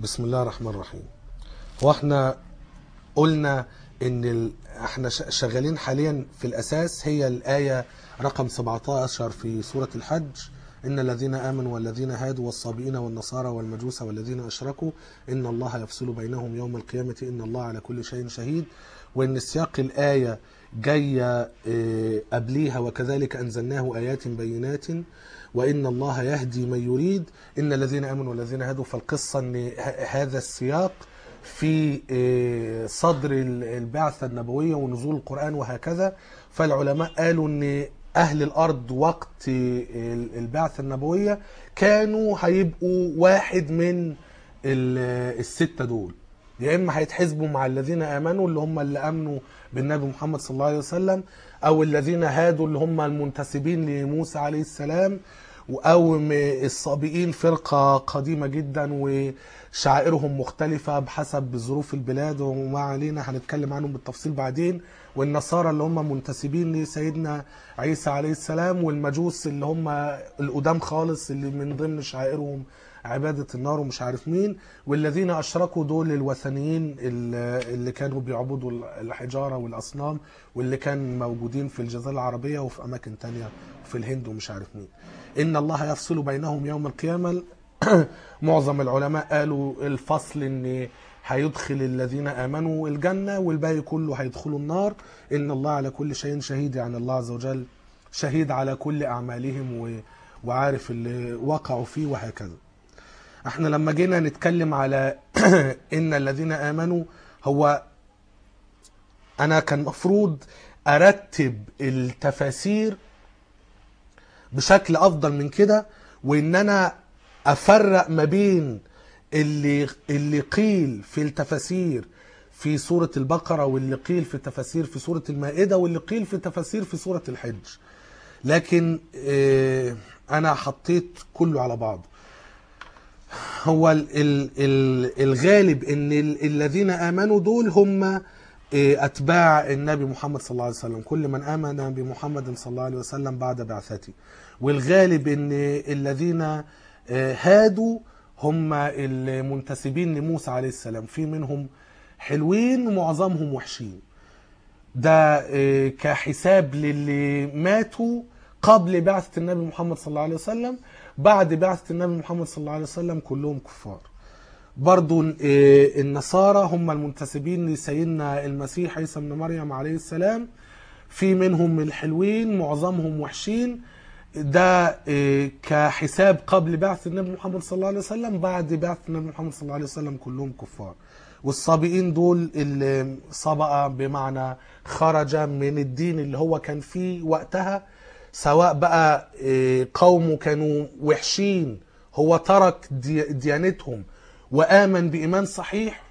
بسم الله الرحمن الرحيم هو احنا قلنا ان ال... احنا ش- شغالين حاليا في الاساس هي الايه رقم 17 في سوره الحج ان الذين امنوا والذين هادوا والصابئين والنصارى والمجوس والذين اشركوا ان الله يفصل بينهم يوم القيامه ان الله على كل شيء شهيد وان سياق الايه جايه اه، قبليها وكذلك انزلناه ايات بينات وان الله يهدي من يريد ان الذين امنوا والذين هادوا فالقصه ان ه- هذا السياق في آه، صدر ال- البعثة النبوية ونزول القرآن وهكذا فالعلماء قالوا ان اهل الارض وقت ال- البعثة النبوية كانوا هيبقوا واحد من ال- الستة دول يا اما هيتحسبوا مع الذين امنوا اللي هم اللي امنوا بالنبي محمد صلى الله عليه وسلم او الذين هادوا اللي هم المنتسبين لموسى عليه السلام او م- الصابئين فرقه قديمه جدا وشعائرهم مختلفه بحسب ظروف البلاد وما علينا هنتكلم عنهم بالتفصيل بعدين والنصارى اللي هم منتسبين لسيدنا عيسى عليه السلام والمجوس اللي هم القدام خالص اللي من ضمن شعائرهم عبادة النار ومش عارف مين والذين أشركوا دول الوثنيين اللي اللي كانوا بيعبدوا الحجارة والأصنام واللي كان موجودين في الجزيرة العربية وفي أماكن تانية في الهند ومش عارف مين إن الله يفصل بينهم يوم القيامة معظم العلماء قالوا الفصل ان هيدخل الذين امنوا الجنه والباقي كله هيدخلوا النار ان الله على كل شيء شهيد يعني الله عز وجل شهيد على كل اعمالهم و... وعارف اللي وقعوا فيه وهكذا احنا لما جينا نتكلم على ان الذين امنوا هو انا كان مفروض ارتب التفاسير بشكل افضل من كده وان انا افرق ما بين اللي اللي قيل في التفاسير في سورة البقرة واللي قيل في التفاسير في سورة المائدة واللي قيل في التفاسير في سورة الحج لكن آه، انا حطيت كله على بعضه هو ال ال ال الغالب ان ال الذين امنوا دول هم آه، اتباع النبي محمد صلى الله عليه وسلم كل من امن بمحمد صلى الله عليه وسلم بعد بعثته والغالب ان الذين آه، هادوا هم المنتسبين لموسى عليه السلام في منهم حلوين ومعظمهم وحشين ده آه، كحساب للي ماتوا قبل بعثة النبي محمد صلى الله عليه وسلم بعد بعثة النبي محمد صلى الله عليه وسلم كلهم كفار برضو آه، النصارى هم المنتسبين لسيدنا المسيح عيسى ابن مريم عليه السلام في منهم الحلوين معظمهم وحشين ده آه، كحساب قبل بعث النبي محمد صلى الله عليه وسلم بعد بعث النبي محمد صلى الله عليه وسلم كلهم كفار والصابئين دول اللي صبأ بمعنى خرج من الدين اللي هو كان فيه وقتها سواء بقى آه، قومه كانوا وحشين هو ترك دي- ديانتهم وآمن بإيمان صحيح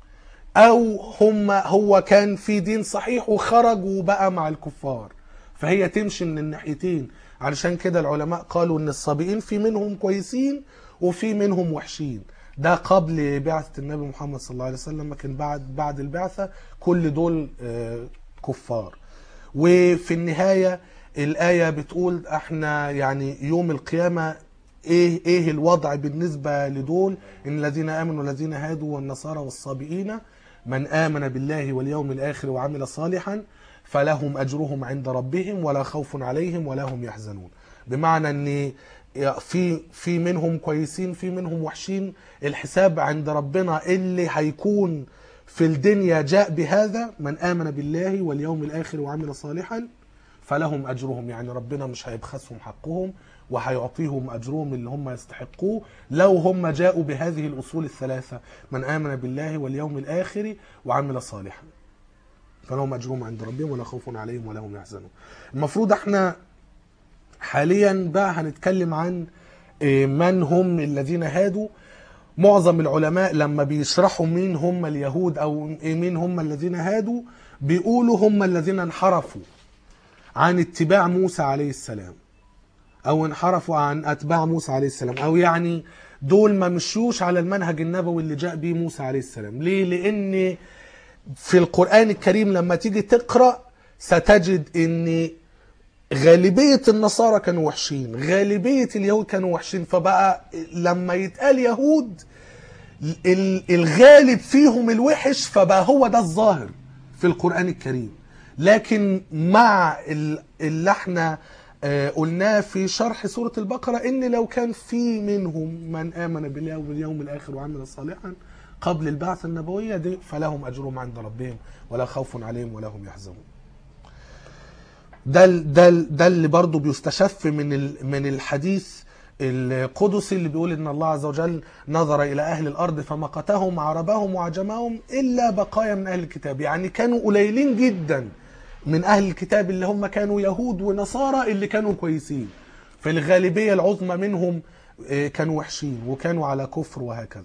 او هم هو كان في دين صحيح وخرج وبقى مع الكفار فهي تمشي من الناحيتين علشان كده العلماء قالوا ان الصابئين في منهم كويسين وفي منهم وحشين ده قبل بعثة النبي محمد صلى الله عليه وسلم لكن بعد بعد البعثة كل دول آه، كفار وفي النهاية الآية بتقول احنا يعني يوم القيامة ايه ايه الوضع بالنسبة لدول ان الذين امنوا والذين هادوا والنصارى والصابئين من امن بالله واليوم الاخر وعمل صالحا فلهم اجرهم عند ربهم ولا خوف عليهم ولا هم يحزنون بمعنى ان في في منهم كويسين في منهم وحشين الحساب عند ربنا اللي هيكون في الدنيا جاء بهذا من امن بالله واليوم الاخر وعمل صالحا فلهم اجرهم يعني ربنا مش هيبخسهم حقهم وهيعطيهم اجرهم اللي هم يستحقوه لو هم جاءوا بهذه الاصول الثلاثه من امن بالله واليوم الاخر وعمل صالحا فلهم اجرهم عند ربهم ولا خوف عليهم ولا هم يحزنون المفروض احنا حاليا بقى هنتكلم عن إيه، من هم الذين هادوا معظم العلماء لما بيشرحوا مين هم اليهود او مين هم الذين هادوا بيقولوا هم الذين انحرفوا عن اتباع موسى عليه السلام او انحرفوا عن اتباع موسى عليه السلام او يعني دول ما مشيوش على المنهج النبوي اللي جاء به موسى عليه السلام ليه لان في القرآن الكريم لما تيجي تقرأ ستجد ان غالبية النصارى كانوا وحشين غالبية اليهود كانوا وحشين فبقى لما يتقال يهود ال- الغالب فيهم الوحش فبقى هو ده الظاهر في القرآن الكريم لكن مع ال- اللي احنا آه، قلناه في شرح سورة البقرة ان لو كان في منهم من آمن بالله واليوم الآخر وعمل صالحا قبل البعث النبوية دي فلهم أجرهم عند ربهم ولا خوف عليهم ولا هم يحزنون ده ال- ده ال- ده اللي برضه بيستشف من ال- من الحديث القدسي اللي بيقول ان الله عز وجل نظر الى اهل الارض فمقتهم عربهم وعجمهم الا بقايا من اهل الكتاب يعني كانوا قليلين جدا من اهل الكتاب اللي هم كانوا يهود ونصارى اللي كانوا كويسين فالغالبيه العظمى منهم آه، كانوا وحشين وكانوا على كفر وهكذا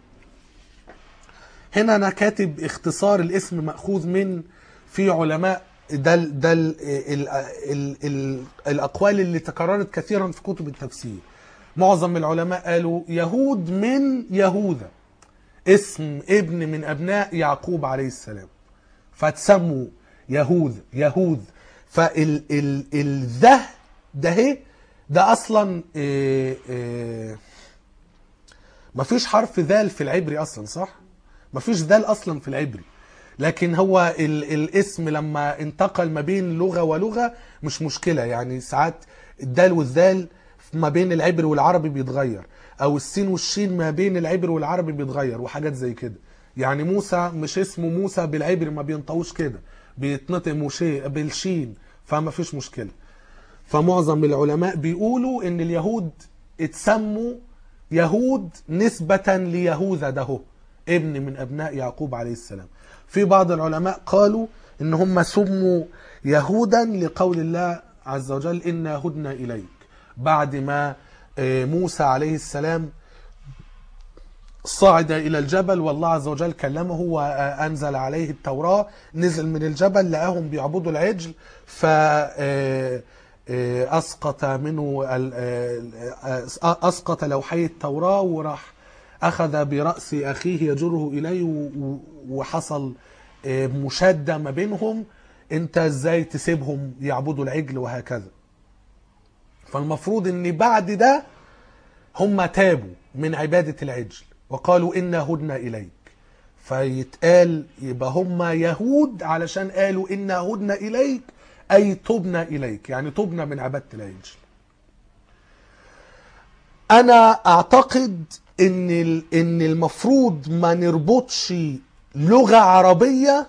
هنا انا كاتب اختصار الاسم ماخوذ من في علماء ده ال ده ال ال ال ال الاقوال اللي تكررت كثيرا في كتب التفسير معظم العلماء قالوا يهود من يهوذا اسم ابن من ابناء يعقوب عليه السلام فتسموا يهوذ يهوذ فال ال ال ذه ده هي ده اصلا إيه إيه مفيش حرف ذال في العبري اصلا صح مفيش ذال اصلا في العبري لكن هو ال الاسم لما انتقل ما بين لغه ولغه مش مشكله يعني ساعات الدال والذال ما بين العبري والعربي بيتغير او السين والشين ما بين العبري والعربي بيتغير وحاجات زي كده يعني موسى مش اسمه موسى بالعبري ما بينطقوش كده بيتنطق موشي بالشين فما فيش مشكله فمعظم العلماء بيقولوا ان اليهود اتسموا يهود نسبة ليهوذا ده هو، ابن من ابناء يعقوب عليه السلام في بعض العلماء قالوا ان هم سموا يهودا لقول الله عز وجل انا هدنا اليك بعد ما آه، موسى عليه السلام صعد إلى الجبل والله عز وجل كلمه وأنزل عليه التوراة نزل من الجبل لقاهم بيعبدوا العجل ف آه، آه، أسقط منه ال- آه، آه، أسقط لوحي التوراة وراح أخذ برأس أخيه يجره إليه و- و- وحصل آه، مشادة ما بينهم أنت إزاي تسيبهم يعبدوا العجل وهكذا فالمفروض ان بعد ده هم تابوا من عبادة العجل وقالوا إنا هدنا إليك فيتقال يبقى هم يهود علشان قالوا إنا هدنا إليك أي تبنا إليك يعني تبنا من عبادة العجل أنا أعتقد إن ال- إن المفروض ما نربطش لغة عربية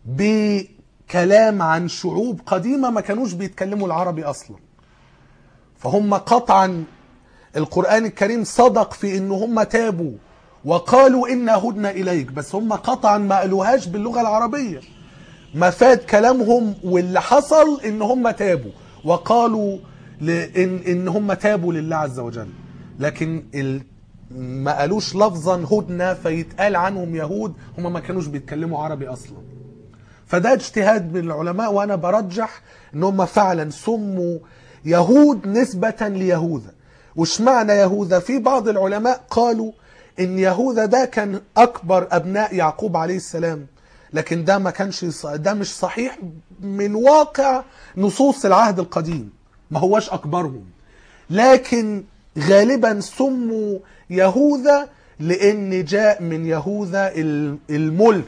بكلام عن شعوب قديمة ما كانوش بيتكلموا العربي أصلا فهم قطعا القرآن الكريم صدق في ان هم تابوا وقالوا إنا هدنا إليك بس هم قطعا ما قالوهاش باللغة العربية مفاد كلامهم واللي حصل ان هم تابوا وقالوا ل- ان ان هم تابوا لله عز وجل لكن ال... ما قالوش لفظا هدنا فيتقال عنهم يهود هم ما كانوش بيتكلموا عربي اصلا فده اجتهاد من العلماء وانا برجح ان هم فعلا سموا يهود نسبة ليهوذا وش معنى يهوذا في بعض العلماء قالوا ان يهوذا ده كان اكبر ابناء يعقوب عليه السلام لكن ده ما كانش ص- ده مش صحيح من واقع نصوص العهد القديم ما هوش اكبرهم لكن غالبا سموا يهوذا لان جاء من يهوذا ال- الملك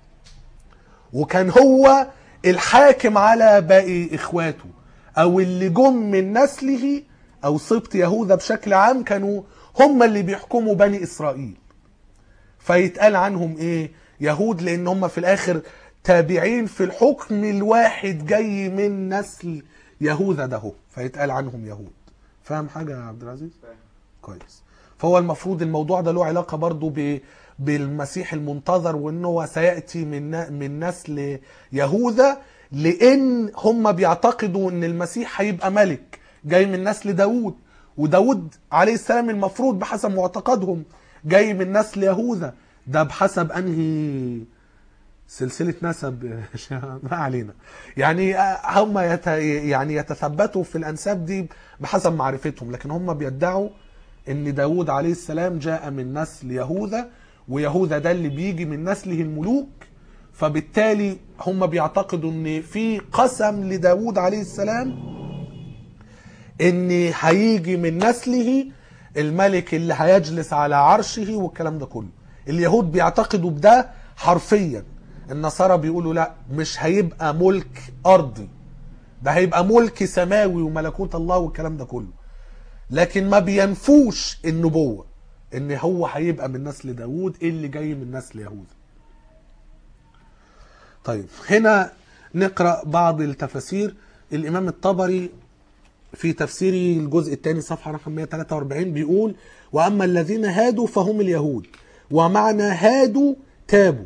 وكان هو الحاكم على باقي اخواته او اللي جم من نسله او سبط يهوذا بشكل عام كانوا هم اللي بيحكموا بني اسرائيل فيتقال عنهم ايه يهود لان هم في الاخر تابعين في الحكم الواحد جاي من نسل يهوذا ده هو فيتقال عنهم يهود فاهم حاجه يا عبد العزيز كويس فهو المفروض الموضوع ده له علاقه برضو ب بالمسيح المنتظر وانه هو سياتي من ن- من نسل يهوذا لان هم بيعتقدوا ان المسيح هيبقى ملك جاي من نسل داوود وداوود عليه السلام المفروض بحسب معتقدهم جاي من نسل يهوذا ده بحسب انهي سلسله نسب ما علينا يعني هم يت... يعني يتثبتوا في الانساب دي بحسب معرفتهم لكن هم بيدعوا ان داود عليه السلام جاء من نسل يهوذا ويهوذا ده اللي بيجي من نسله الملوك فبالتالي هم بيعتقدوا ان في قسم لداود عليه السلام ان هيجي من نسله الملك اللي هيجلس على عرشه والكلام ده كله اليهود بيعتقدوا بده حرفيا النصارى بيقولوا لا مش هيبقى ملك ارضي ده هيبقى ملك سماوي وملكوت الله والكلام ده كله لكن ما بينفوش النبوة ان هو هيبقى من نسل داوود اللي جاي من نسل يهوذا طيب هنا نقرأ بعض التفاسير الإمام الطبري في تفسيره الجزء الثاني صفحة رقم 143 بيقول وأما الذين هادوا فهم اليهود ومعنى هادوا تابوا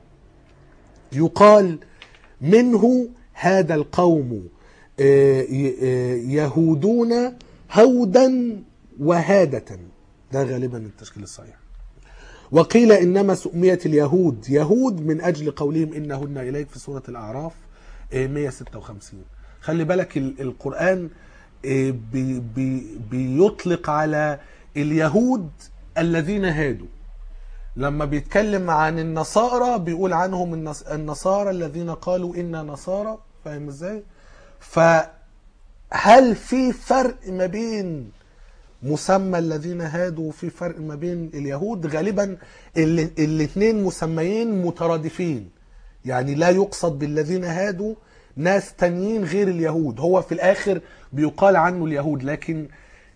يقال منه هذا القوم آه، ي- آه، يهودون هودا وهادة ده غالبا التشكيل الصحيح وقيل انما سميت اليهود يهود من اجل قولهم انهن اليك في سوره الاعراف آه، 156 خلي بالك ال- القران آه، بي بي بيطلق على اليهود الذين هادوا لما بيتكلم عن النصارى بيقول عنهم النص- النصارى الذين قالوا إنا نصارى فاهم ازاي فهل في فرق ما بين مسمى الذين هادوا وفي فرق ما بين اليهود غالبا الاثنين مسميين مترادفين يعني لا يقصد بالذين هادوا ناس تانيين غير اليهود هو في الاخر بيقال عنه اليهود لكن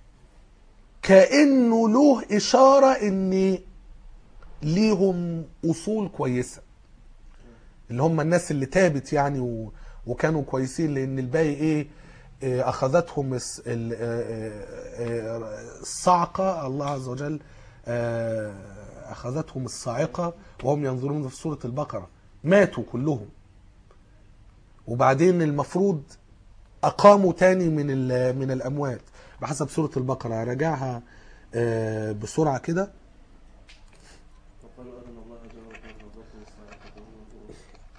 كانه له اشاره ان ليهم اصول كويسه اللي هم الناس اللي تابت يعني و... وكانوا كويسين لان الباقي ايه إيه، اخذتهم الس- ال- آه، آه، آه، الصعقه الله عز وجل آه، اخذتهم الصاعقه وهم ينظرون في سوره البقره ماتوا كلهم وبعدين المفروض اقاموا تاني من ال- من الاموات بحسب سوره البقره راجعها آه، بسرعه كده وقالوا أرنا الله جهرة رزقنا الصاعقة وهم ينظرون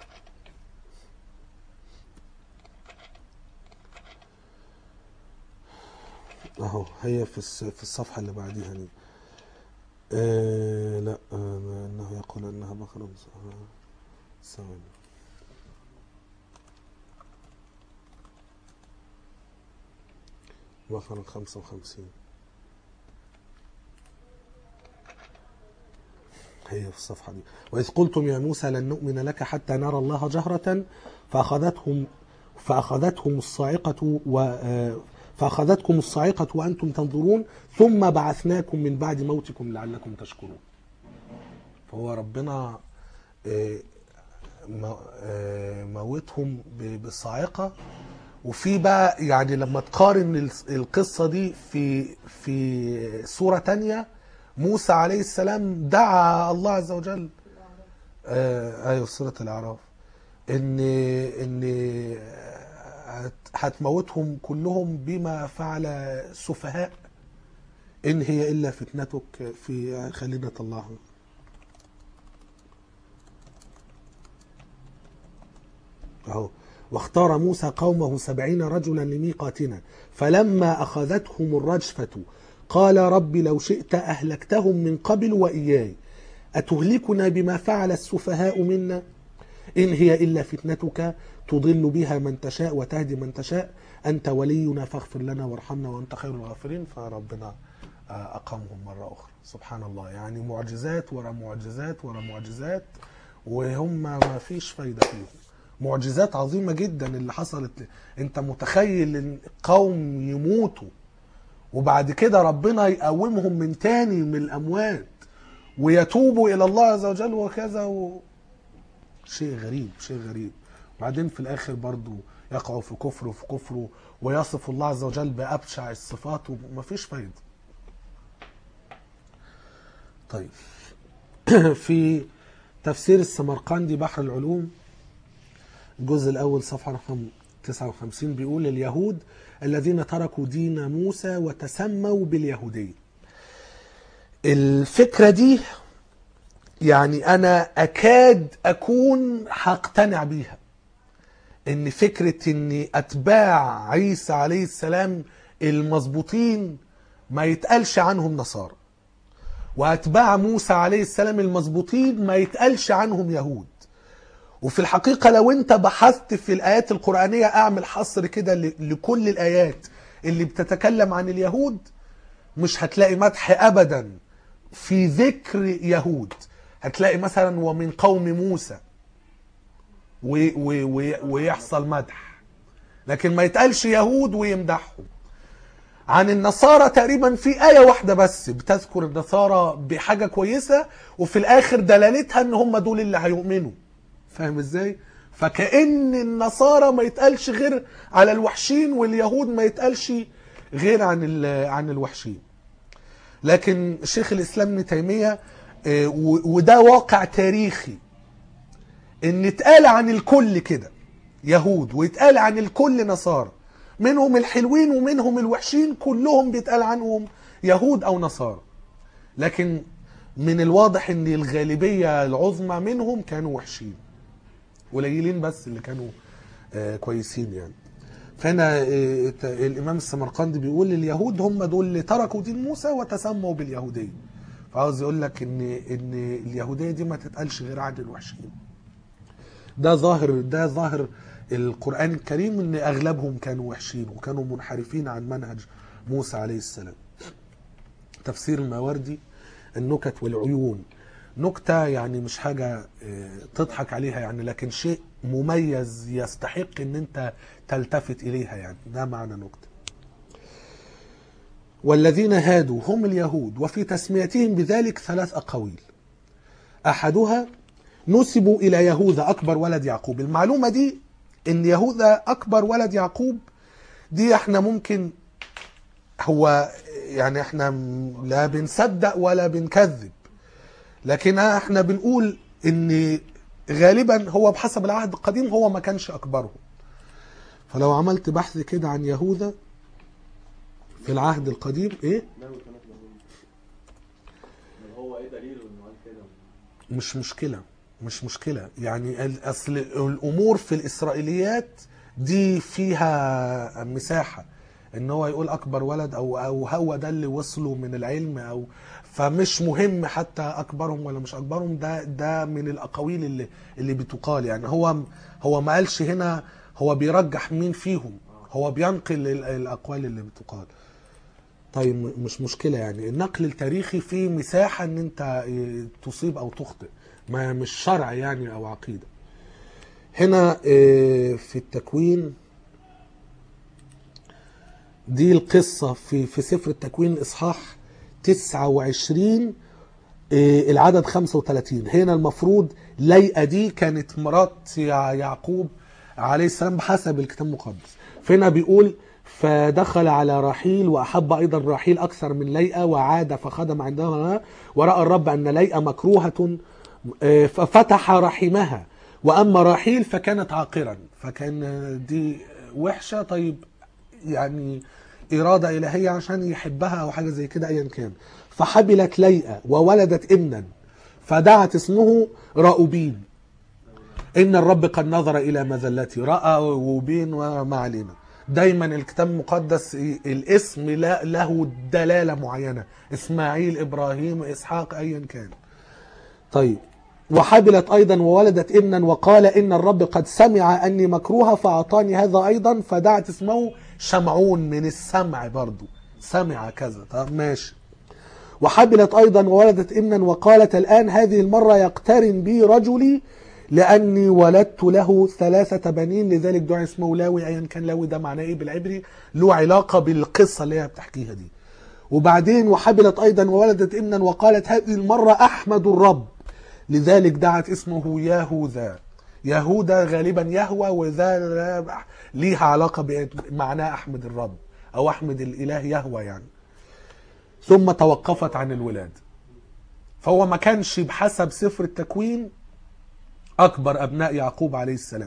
اهو هي في الس- في الصفحه اللي بعديها دي آه لا آه انه يقول انها بقره مس- ثواني بقره 55 هي في الصفحة دي وإذ قلتم يا موسى لن نؤمن لك حتى نرى الله جهرة فأخذتهم فأخذتهم الصاعقة و آه، فأخذتكم الصاعقة وأنتم تنظرون ثم بعثناكم من بعد موتكم لعلكم تشكرون فهو ربنا آه، مو- آه، موتهم ب- بالصاعقة وفي بقى يعني لما تقارن الس- القصة دي في في سورة تانية موسى عليه السلام دعا الله عز وجل آه ايوه سورة الاعراف ان ان هت- هتموتهم كلهم بما فعل السفهاء ان هي الا فتنتك في خلينا نطلعهم اهو واختار موسى قومه سبعين رجلا لميقاتنا فلما أخذتهم الرجفة قال رب لو شئت أهلكتهم من قبل وإياي أتهلكنا بما فعل السفهاء منا إن هي إلا فتنتك تضل بها من تشاء وتهدي من تشاء أنت ولينا فاغفر لنا وارحمنا وأنت خير الغافرين فربنا آه، أقامهم مرة أخرى سبحان الله يعني معجزات ورا معجزات ورا معجزات وهم ما فيش فايدة فيهم معجزات عظيمة جدا اللي حصلت انت متخيل ان قوم يموتوا وبعد كده ربنا يقومهم من تاني من الأموات ويتوبوا إلى الله عز وجل وكذا و... شيء غريب شيء غريب وبعدين في الآخر برضو يقعوا في كفر وفي كفره ويصف الله عز وجل بأبشع الصفات ومفيش فايدة طيب في تفسير السمرقندي بحر العلوم الجزء الأول صفحة رقم 59 بيقول اليهود الذين تركوا دين موسى وتسموا باليهودية الفكرة دي يعني أنا أكاد أكون هقتنع بيها إن فكرة إن أتباع عيسى عليه السلام المظبوطين ما يتقالش عنهم نصارى وأتباع موسى عليه السلام المظبوطين ما يتقالش عنهم يهود وفي الحقيقة لو انت بحثت في الآيات القرآنية اعمل حصر كده ل- لكل الآيات اللي بتتكلم عن اليهود مش هتلاقي مدح أبدا في ذكر يهود هتلاقي مثلا ومن قوم موسى و و و ويحصل مدح لكن ما يتقالش يهود ويمدحهم عن النصارى تقريبا في آية واحدة بس بتذكر النصارى بحاجة كويسة وفي الآخر دلالتها إن هم دول اللي هيؤمنوا فاهم إزاي؟ فكأن النصارى ما يتقالش غير على الوحشين واليهود ما يتقالش غير عن ال- عن الوحشين لكن شيخ الإسلام ابن تيمية آه، و- وده واقع تاريخي ان اتقال عن الكل كده يهود ويتقال عن الكل نصارى منهم الحلوين ومنهم الوحشين كلهم بيتقال عنهم يهود او نصارى لكن من الواضح ان الغالبية العظمى منهم كانوا وحشين قليلين بس اللي كانوا آه، كويسين يعني فهنا آه، ت- الامام السمرقندي بيقول اليهود هم دول اللي تركوا دين موسى وتسموا باليهوديه فعاوز يقول لك ان ان اليهوديه دي ما تتقالش غير عن الوحشين ده ظاهر ده ظاهر القرآن الكريم ان اغلبهم كانوا وحشين وكانوا منحرفين عن منهج موسى عليه السلام تفسير الماوردي النكت والعيون نكتة يعني مش حاجة آه، تضحك عليها يعني لكن شيء مميز يستحق ان انت تلتفت اليها يعني ده معنى نكتة والذين هادوا هم اليهود وفي تسميتهم بذلك ثلاث أقاويل أحدها نسبوا إلى يهوذا أكبر ولد يعقوب المعلومة دي إن يهوذا أكبر ولد يعقوب دي احنا ممكن هو يعني احنا م- لا بنصدق ولا بنكذب لكن احنا بنقول ان غالبا هو بحسب العهد القديم هو ما كانش اكبرهم فلو عملت بحث كده عن يهوذا في العهد القديم ايه ناوي كانت يهود طب هو ايه دليله انه قال كده مش مشكلة مش مشكلة يعني ال- أصل الأمور في الإسرائيليات دي فيها مساحة إن هو يقول أكبر ولد أو أو هو ده اللي وصلوا من العلم أو فمش مهم حتى أكبرهم ولا مش أكبرهم ده ده من الأقاويل اللي اللي بتقال يعني هو هو ما قالش هنا هو بيرجح مين فيهم هو بينقل ال- الأقوال اللي بتقال طيب م- مش مشكلة يعني النقل التاريخي فيه مساحة ان انت إيه، تصيب او تخطئ ما مش شرع يعني او عقيدة هنا إيه، في التكوين دي القصة في في سفر التكوين اصحاح 29 إيه، العدد 35 هنا المفروض ليئة دي كانت مرات يع- يعقوب عليه السلام بحسب الكتاب المقدس فهنا بيقول فدخل على راحيل وأحب أيضا راحيل أكثر من ليئة وعاد فخدم عندها ورأى الرب أن ليئة مكروهة آه، ففتح رحمها وأما راحيل فكانت عاقرا فكان دي وحشة طيب يعني إرادة إلهية عشان يحبها أو حاجة زي كده أيا كان فحبلت ليئة وولدت ابنا فدعت اسمه راؤوبين إن الرب قد نظر إلى مذلتي رأى وبين وما علينا دايما الكتاب المقدس الاسم لا- له دلالة معينة إسماعيل إبراهيم إسحاق أيا كان طيب وحبلت أيضا وولدت ابنا وقال إن الرب قد سمع أني مكروهة فأعطاني هذا أيضا فدعت اسمه شمعون من السمع برضو سمع كذا طب ماشي وحبلت أيضا وولدت ابنا وقالت الآن هذه المرة يقترن بي رجلي لأني ولدت له ثلاثة بنين لذلك دعي اسمه لاوي أيا كان لاوي ده معناه إيه بالعبري له علاقة بالقصة اللي هي بتحكيها دي وبعدين وحبلت أيضا وولدت ابنا وقالت هذه المرة أحمد الرب لذلك دعت اسمه يهوذا يهوذا غالبا يهوى وذا ليها علاقة بمعناه أحمد الرب أو أحمد الإله يهوى يعني ثم توقفت عن الولاد فهو ما كانش بحسب سفر التكوين أكبر أبناء يعقوب عليه السلام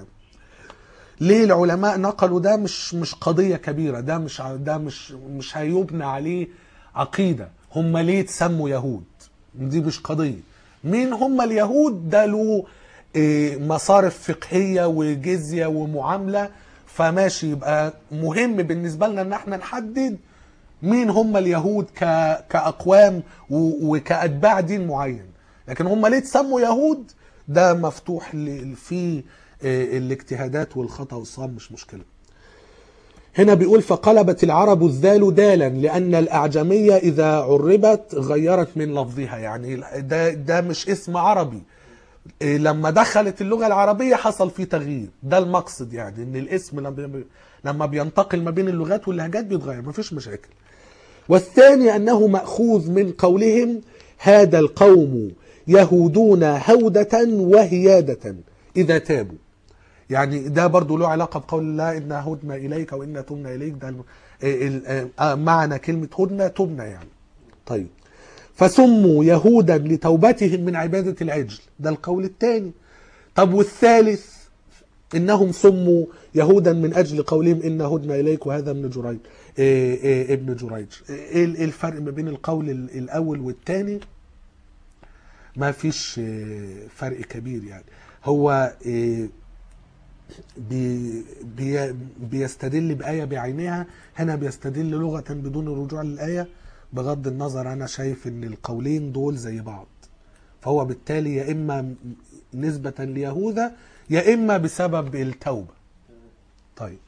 ليه العلماء نقلوا ده مش مش قضية كبيرة ده مش ع- ده مش مش هيبنى عليه عقيدة هم ليه تسموا يهود دي مش قضية مين هم اليهود ده له إيه، مصارف فقهية وجزية ومعاملة فماشي يبقى مهم بالنسبة لنا ان احنا نحدد مين هم اليهود ك... كأقوام و... وكأتباع دين معين لكن هم ليه تسموا يهود ده مفتوح ل... في آه، الاجتهادات والخطأ والصواب مش مشكلة هنا بيقول فقلبت العرب الذال دالا لأن الأعجمية إذا عربت غيرت من لفظها يعني ده, ده مش اسم عربي إيه لما دخلت اللغة العربية حصل فيه تغيير ده المقصد يعني ان الاسم لما لما بينتقل ما بين اللغات واللهجات بيتغير مفيش مشاكل والثاني أنه مأخوذ من قولهم هذا القوم يهودون هودة وهيادة إذا تابوا يعني ده برضو له علاقة بقول الله إنا هدنا إليك أو إنا تبنا إليك ده الم- ال- ال- آه، معنى كلمة هدنا تبنا يعني طيب فسموا يهودا لتوبتهم من عبادة العجل ده القول الثاني طب والثالث انهم سموا يهودا من اجل قولهم ان هدنا اليك وهذا ابن جريج إيه إيه ابن جريج ايه إيه الفرق ما بين القول ال- الاول والثاني ما فيش إيه، فرق كبير يعني هو إيه، بي بي بيستدل بآية بعينها هنا بيستدل لغة بدون الرجوع للآية بغض النظر أنا شايف إن القولين دول زي بعض فهو بالتالي يا إما نسبة ليهوذا يا إما بسبب التوبة طيب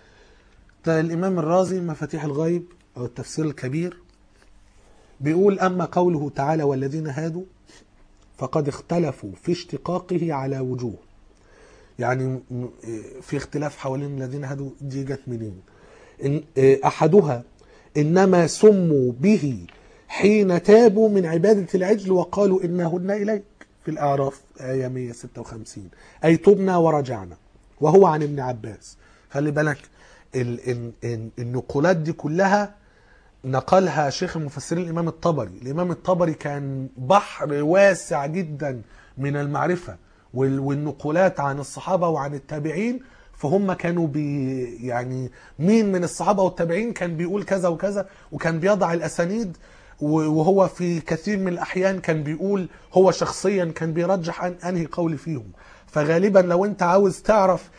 ده الإمام الرازي مفاتيح الغيب أو التفسير الكبير بيقول أما قوله تعالى والذين هادوا فقد اختلفوا في اشتقاقه على وجوه يعني م- في اختلاف حوالين الذين هادوا دي جت منين إن أحدها إنما سموا به حين تابوا من عبادة العجل وقالوا إنا هدنا إليك في الأعراف آية 156 أي تبنا ورجعنا وهو عن ابن عباس خلي بالك ال- ال- ال- النقولات دي كلها نقلها شيخ المفسرين الامام الطبري الامام الطبري كان بحر واسع جدا من المعرفه وال- والنقولات عن الصحابه وعن التابعين فهم كانوا بي يعني مين من الصحابه والتابعين كان بيقول كذا وكذا وكان بيضع الاسانيد و- وهو في كثير من الاحيان كان بيقول هو شخصيا كان بيرجح عن انهي قول فيهم فغالبا لو انت عاوز تعرف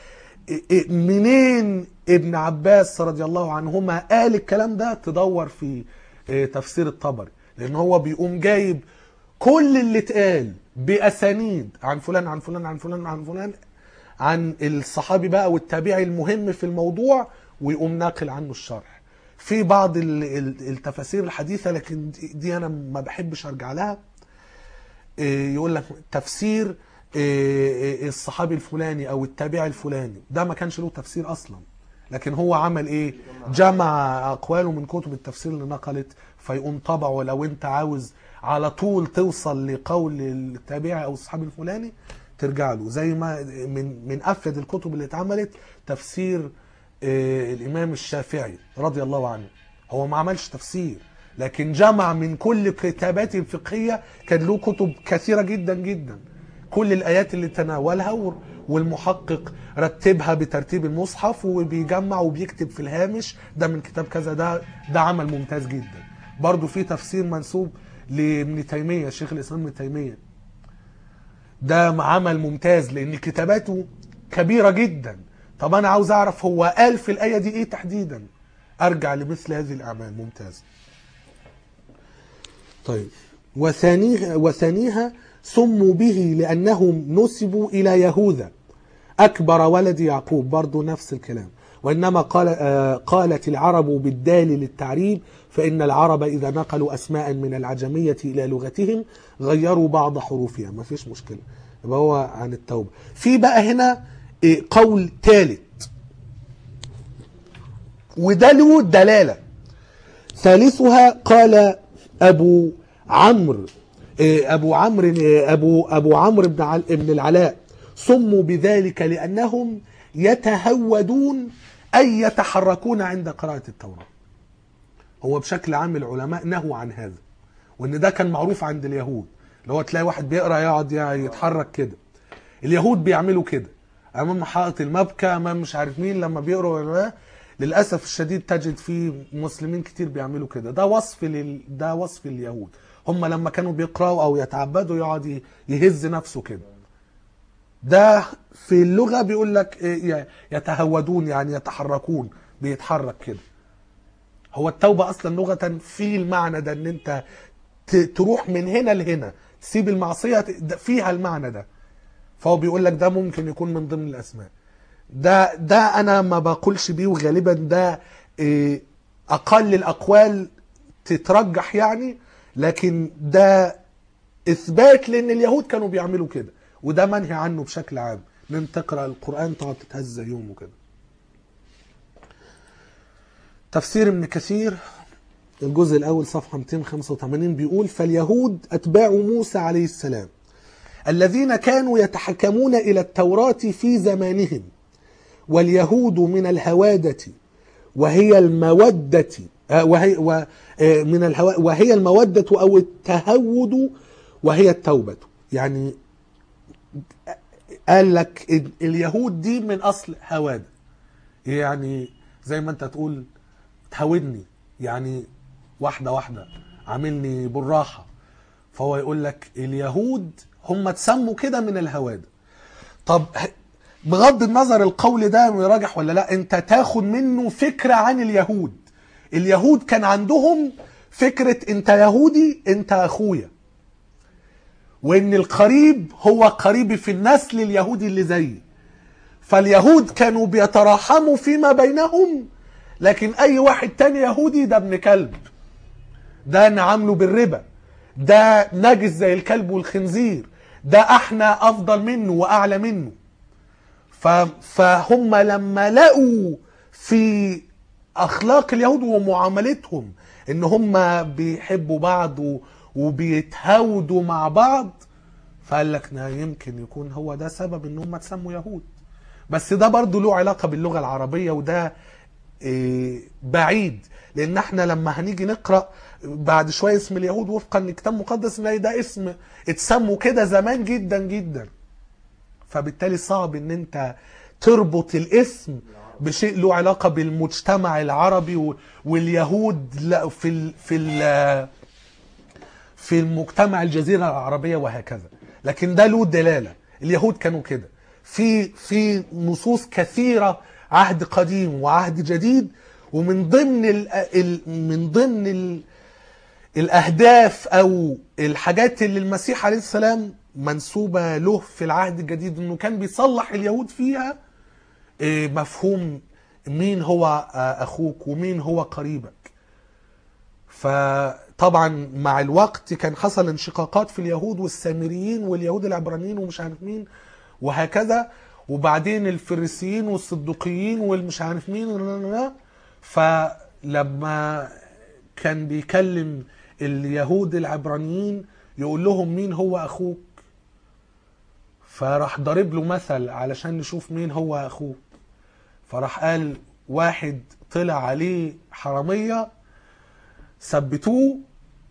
منين ابن عباس رضي الله عنهما قال الكلام ده تدور في تفسير الطبري لان هو بيقوم جايب كل اللي اتقال باسانيد عن فلان عن فلان عن فلان عن فلان عن الصحابي بقى والتابعي المهم في الموضوع ويقوم ناقل عنه الشرح في بعض ال- ال- التفاسير الحديثة لكن دي- دي أنا ما بحبش أرجع لها إيه، يقول لك تفسير إيه، إيه، الصحابي الفلاني او التابعي الفلاني ده ما كانش له تفسير اصلا لكن هو عمل ايه جمع اقواله من كتب التفسير اللي نقلت فيقوم طبعه لو انت عاوز على طول توصل لقول التابعي او الصحابي الفلاني ترجع له زي ما من من افيد الكتب اللي اتعملت تفسير آه، الامام الشافعي رضي الله عنه هو ما عملش تفسير لكن جمع من كل كتاباته الفقهيه كان له كتب كثيره جدا جدا كل الايات اللي تناولها و- والمحقق رتبها بترتيب المصحف وبيجمع وبيكتب في الهامش ده من كتاب كذا ده ده عمل ممتاز جدا برضو في تفسير منسوب لابن تيميه شيخ الاسلام ابن تيميه ده عمل ممتاز لان كتاباته كبيره جدا طب انا عاوز اعرف هو قال في الايه دي ايه تحديدا ارجع لمثل هذه الاعمال ممتاز طيب وثانيها وثانيها سموا به لانهم نسبوا الى يهوذا اكبر ولد يعقوب برضو نفس الكلام وانما قال آه قالت العرب بالدال للتعريب فان العرب اذا نقلوا اسماء من العجميه الى لغتهم غيروا بعض حروفها ما فيش مشكله يبقى هو عن التوبه في بقى هنا إيه، قول ثالث وده له دلاله ثالثها قال ابو عمرو إيه، ابو عمرو إيه، ابو ابو عمرو بن عل- بن العلاء سموا بذلك لانهم يتهودون اي يتحركون عند قراءه التوراه هو بشكل عام العلماء نهوا عن هذا وان ده كان معروف عند اليهود اللي هو تلاقي واحد بيقرا يقعد يتحرك كده اليهود بيعملوا كده امام حائط المبكى امام مش عارف مين لما بيقروا ولا- للاسف الشديد تجد في مسلمين كتير بيعملوا كده ده وصف لل... ده وصف اليهود هم لما كانوا بيقراوا او يتعبدوا يقعد ي- يهز نفسه كده ده في اللغه بيقول لك إيه، يتهودون يعني يتحركون بيتحرك كده هو التوبة أصلا لغة في المعنى ده إن أنت ت- تروح من هنا لهنا تسيب المعصية ت- ده فيها المعنى ده فهو بيقول لك ده ممكن يكون من ضمن الأسماء ده ده انا ما بقولش بيه وغالبا ده إيه، اقل الاقوال تترجح يعني لكن ده اثبات لان اليهود كانوا بيعملوا كده وده منهي عنه بشكل عام ان انت تقرا القران تقعد تتهزى يوم وكده تفسير ابن كثير الجزء الاول صفحه 285 بيقول فاليهود اتباع موسى عليه السلام الذين كانوا يتحكمون الى التوراه في زمانهم واليهود من الهواده وهي الموده آه، وهي و- آه، من الهوا وهي الموده او التهود وهي التوبه يعني قال لك ال- اليهود دي من اصل هواده يعني زي ما انت تقول تهودني يعني واحده واحده عاملني بالراحه فهو يقول لك اليهود هم اتسموا كده من الهواده طب ه- بغض النظر القول ده راجح ولا لا انت تاخد منه فكره عن اليهود اليهود كان عندهم فكره انت يهودي انت اخويا وان القريب هو قريبي في النسل اليهودي اللي زيي فاليهود كانوا بيتراحموا فيما بينهم لكن اي واحد تاني يهودي ده ابن كلب ده نعامله بالربا ده نجس زي الكلب والخنزير ده احنا افضل منه واعلى منه ف- فهم لما لقوا في اخلاق اليهود ومعاملتهم ان هم بيحبوا بعض و- وبيتهاودوا مع بعض فقال لك "نا يمكن يكون هو ده سبب ان هم اتسموا يهود بس ده برضو له علاقة باللغة العربية وده إيه، بعيد لان احنا لما هنيجي نقرأ بعد شوية اسم اليهود وفقا لكتاب مقدس نلاقي ده اسم اتسموا كده زمان جدا جدا فبالتالي صعب ان انت تربط الاسم بشيء له علاقة بالمجتمع العربي و- واليهود لا في ال في ال في المجتمع الجزيرة العربية وهكذا لكن ده له دلالة اليهود كانوا كده في في نصوص كثيرة عهد قديم وعهد جديد ومن ضمن ال ال من ضمن ال الاهداف او الحاجات اللي المسيح عليه السلام منسوبه له في العهد الجديد انه كان بيصلح اليهود فيها إيه، مفهوم مين هو آه، اخوك ومين هو قريبك فطبعا مع الوقت كان حصل انشقاقات في اليهود والسامريين واليهود العبرانيين ومش عارف مين وهكذا وبعدين الفريسيين والصدوقيين والمش عارف مين فلما كان بيكلم اليهود العبرانيين يقول لهم مين هو اخوك فراح ضارب له مثل علشان نشوف مين هو اخوه فراح قال واحد طلع عليه حراميه ثبتوه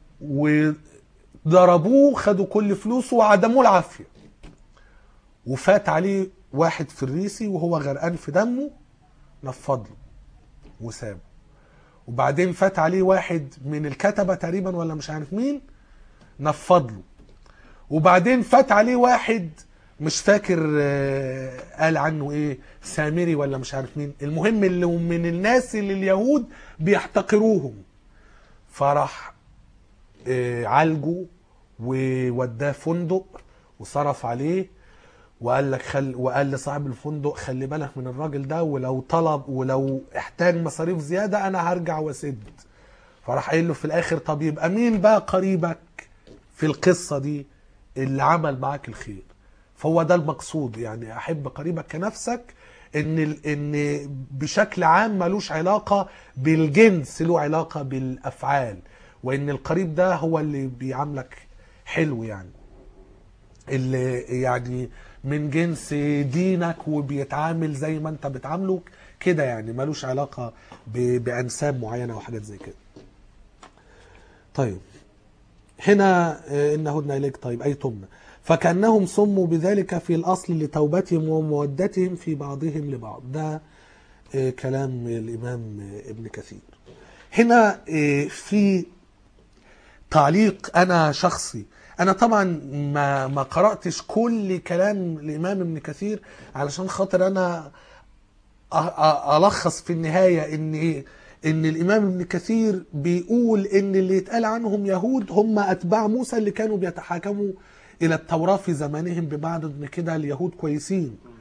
وضربوه خدوا كل فلوسه وعدموه العافيه وفات عليه واحد فريسي وهو غرقان في دمه نفض له وسابه وبعدين فات عليه واحد من الكتبه تقريبا ولا مش عارف مين نفض له وبعدين فات عليه واحد مش فاكر آه، قال عنه ايه سامري ولا مش عارف مين المهم اللي من الناس اللي اليهود بيحتقروهم فراح آه، عالجه ووداه فندق وصرف عليه وقال لك خل وقال لصاحب الفندق خلي بالك من الراجل ده ولو طلب ولو احتاج مصاريف زياده انا هرجع واسد فراح قايل له في الاخر طب يبقى مين بقى قريبك في القصه دي اللي عمل معاك الخير فهو ده المقصود يعني احب قريبك كنفسك ان ال- ان بشكل عام ملوش علاقه بالجنس له علاقه بالافعال وان القريب ده هو اللي بيعاملك حلو يعني اللي يعني من جنس دينك وبيتعامل زي ما انت بتعامله كده يعني ملوش علاقه ب- بانساب معينه وحاجات زي كده طيب هنا آه، إن هدنا إليك طيب أي تمنى فكأنهم صموا بذلك في الأصل لتوبتهم ومودتهم في بعضهم لبعض ده آه، كلام الإمام آه، ابن كثير هنا آه، في تعليق أنا شخصي أنا طبعا ما ما قرأتش كل كلام الإمام ابن كثير علشان خاطر أنا أ- أ- الخص في النهايه ان ايه ان الامام ابن كثير بيقول ان اللي يتقال عنهم يهود هم اتباع موسى اللي كانوا بيتحاكموا الى التوراه في زمانهم ببعض ان كده اليهود كويسين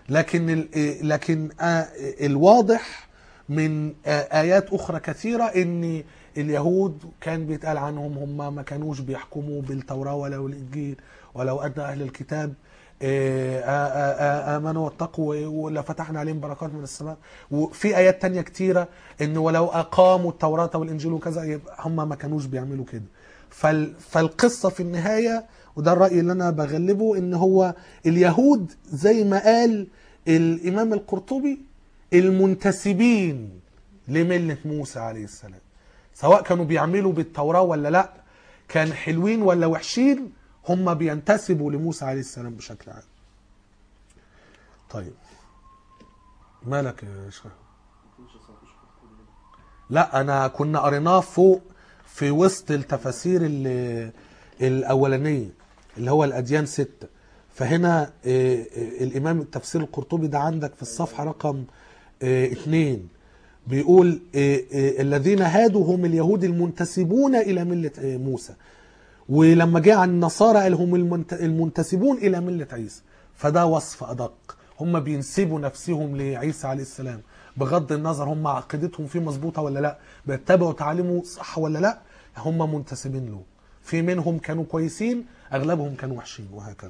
لكن ال- إيه، لكن آه، الواضح من آه، ايات اخرى كثيره ان اليهود كان بيتقال عنهم هم ما كانوش بيحكموا بالتوراه ولا الانجيل ولو ان اهل الكتاب آه، آه، آه، آه، امنوا واتقوا ولفتحنا عليهم بركات من السماء وفي ايات تانية كتيره ان ولو اقاموا التوراه والانجيل وكذا يبقى هم ما كانوش بيعملوا كده فال فالقصه في النهايه وده الراي اللي انا بغلبه ان هو اليهود زي ما قال الامام القرطبي المنتسبين لمله موسى عليه السلام سواء كانوا بيعملوا بالتوراه ولا لا كان حلوين ولا وحشين هم بينتسبوا لموسى عليه السلام بشكل عام طيب مالك يا شيخ مفيش أصلا مفيش كل ده. لا انا كنا قريناه فوق في وسط التفاسير ال- الاولانيه اللي هو الاديان ستة فهنا آه، آه، الامام التفسير القرطبي ده عندك في الصفحه رقم آه، اتنين بيقول آه، آه، الذين هادوا هم اليهود المنتسبون الى مله آه، موسى ولما جه عن النصارى قال هم المنت- المنتسبون الى مله عيسى فده وصف ادق هم بينسبوا نفسهم لعيسى عليه السلام بغض النظر هم عقيدتهم فيه مظبوطه ولا لا بيتبعوا تعاليمه صح ولا لا هم منتسبين له في منهم كانوا كويسين اغلبهم كانوا وحشين وهكذا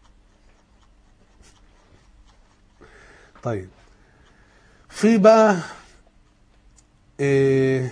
طيب في بقى إيه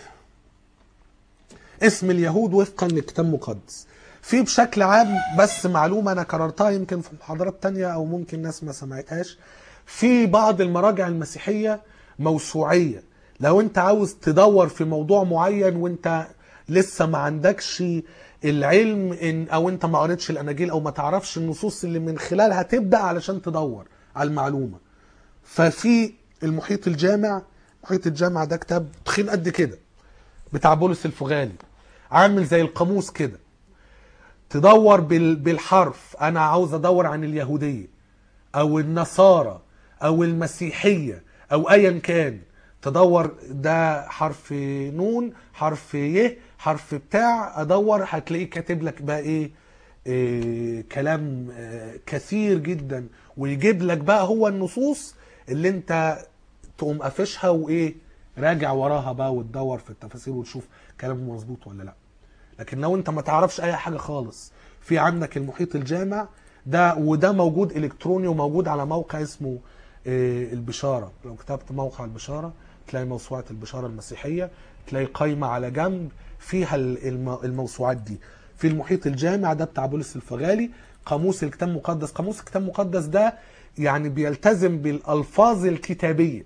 اسم اليهود وفقا لكتاب مقدس في بشكل عام بس معلومة أنا كررتها يمكن في محاضرات تانية أو ممكن ناس ما سمعتهاش في بعض المراجع المسيحية موسوعية لو أنت عاوز تدور في موضوع معين وأنت لسه ما عندكش العلم إن أو أنت ما قريتش الأناجيل أو ما تعرفش النصوص اللي من خلالها تبدأ علشان تدور على المعلومة ففي المحيط الجامع محيط الجامع ده كتاب تخين قد كده بتاع بولس الفغالي عامل زي القاموس كده تدور بال- بالحرف انا عاوز ادور عن اليهوديه او النصارى او المسيحيه او ايا كان تدور ده حرف نون حرف ي حرف بتاع ادور هتلاقيه كاتب لك بقى ايه, إيه كلام آه، كثير جدا ويجيب لك بقى هو النصوص اللي انت تقوم قافشها وايه راجع وراها بقى وتدور في التفاسير وتشوف كلامه مظبوط ولا لا لكن لو انت ما تعرفش اي حاجه خالص في عندك المحيط الجامع ده وده موجود الكتروني وموجود على موقع اسمه آه، البشاره لو كتبت موقع البشاره تلاقي موسوعه البشاره المسيحيه تلاقي قايمه على جنب فيها ال- الم- الموسوعات دي في المحيط الجامع ده بتاع بولس الفغالي قاموس الكتاب المقدس قاموس الكتاب المقدس ده يعني بيلتزم بالالفاظ الكتابيه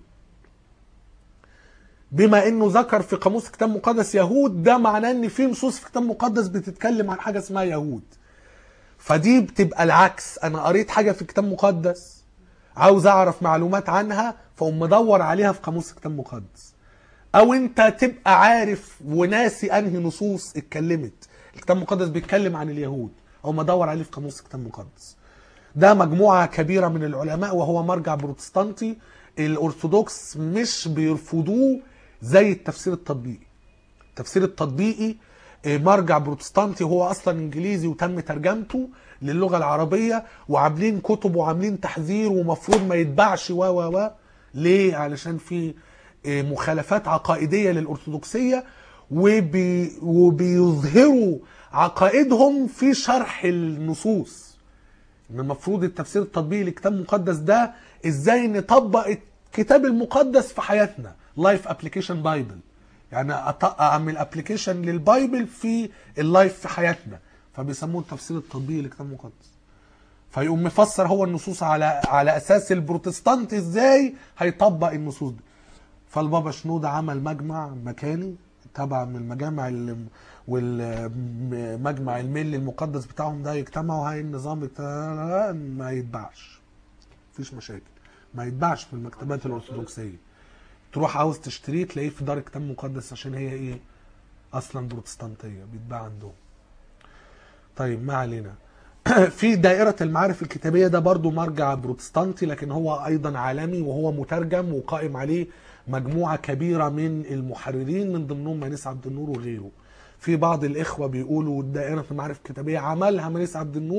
بما انه ذكر في قاموس الكتاب المقدس يهود ده معناه ان في نصوص في الكتاب المقدس بتتكلم عن حاجه اسمها يهود فدي بتبقى العكس انا قريت حاجه في الكتاب المقدس عاوز اعرف معلومات عنها فاقوم مدور عليها في قاموس الكتاب المقدس او انت تبقى عارف وناسي انهي نصوص اتكلمت الكتاب المقدس بيتكلم عن اليهود او مدور عليه في قاموس الكتاب المقدس ده مجموعة كبيرة من العلماء وهو مرجع بروتستانتي الأرثوذكس مش بيرفضوه زي التفسير التطبيقي التفسير التطبيقي آه، مرجع بروتستانتي هو أصلا إنجليزي وتم ترجمته للغة العربية وعاملين كتب وعاملين تحذير ومفروض ما يتباعش و و و ليه؟ علشان في آه، مخالفات عقائدية للأرثوذكسية وبي وبيظهروا عقائدهم في شرح النصوص ان المفروض التفسير التطبيقي للكتاب المقدس ده ازاي نطبق الكتاب المقدس في حياتنا لايف ابلكيشن بايبل يعني أط- اعمل ابلكيشن للبايبل في اللايف في حياتنا فبيسموه التفسير التطبيقي للكتاب المقدس فيقوم مفسر هو النصوص على على اساس البروتستانت ازاي هيطبق النصوص دي فالبابا شنودة عمل مجمع مكاني تبع من المجامع اللي والمجمع الميل المقدس بتاعهم ده يجتمعوا هاي النظام بتاع ما يتباعش مفيش مشاكل ما يتباعش في المكتبات الارثوذكسيه تروح عاوز تشتريه تلاقيه في دار كتاب مقدس عشان هي ايه اصلا بروتستانتيه بيتباع عندهم طيب ما علينا في دائرة المعارف الكتابية ده برضو مرجع بروتستانتي لكن هو أيضا عالمي وهو مترجم وقائم عليه مجموعة كبيرة من المحررين من ضمنهم منيس عبد النور وغيره في بعض الإخوة بيقولوا دائرة المعارف الكتابية عملها منيس عبد النور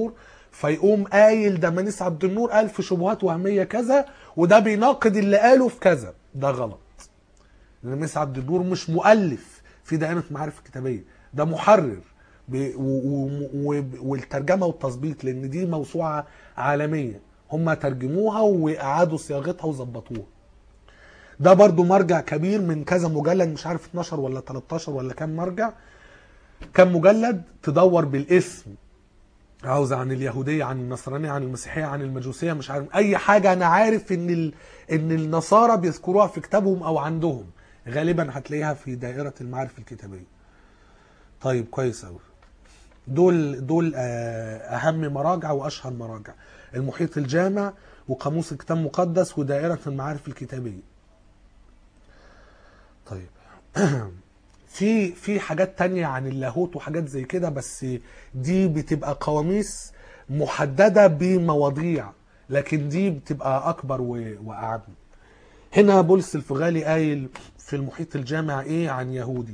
فيقوم قايل ده منيس عبد النور قال في شبهات وهميه كذا وده بيناقض اللي قاله في كذا ده غلط لان منيس عبد النور مش مؤلف في دائره معارف الكتابيه ده محرر ب- و- و- و- والترجمه والتظبيط لان دي موسوعه عالميه هم ترجموها واعادوا صياغتها وظبطوها ده برضو مرجع كبير من كذا مجلد مش عارف 12 ولا 13 ولا كام مرجع كام مجلد تدور بالاسم عاوز عن اليهودية عن النصرانية عن المسيحية عن المجوسية مش عارف أي حاجة أنا عارف إن ال... إن النصارى بيذكروها في كتابهم أو عندهم غالبا هتلاقيها في دائرة المعارف الكتابية طيب كويس أوي دول دول آه، أهم مراجع وأشهر مراجع المحيط الجامع وقاموس الكتاب المقدس ودائرة المعارف الكتابية طيب في في حاجات تانية عن اللاهوت وحاجات زي كده بس دي بتبقى قواميس محددة بمواضيع لكن دي بتبقى أكبر و- وأعم هنا بولس الفغالي قايل في المحيط الجامع إيه عن يهودي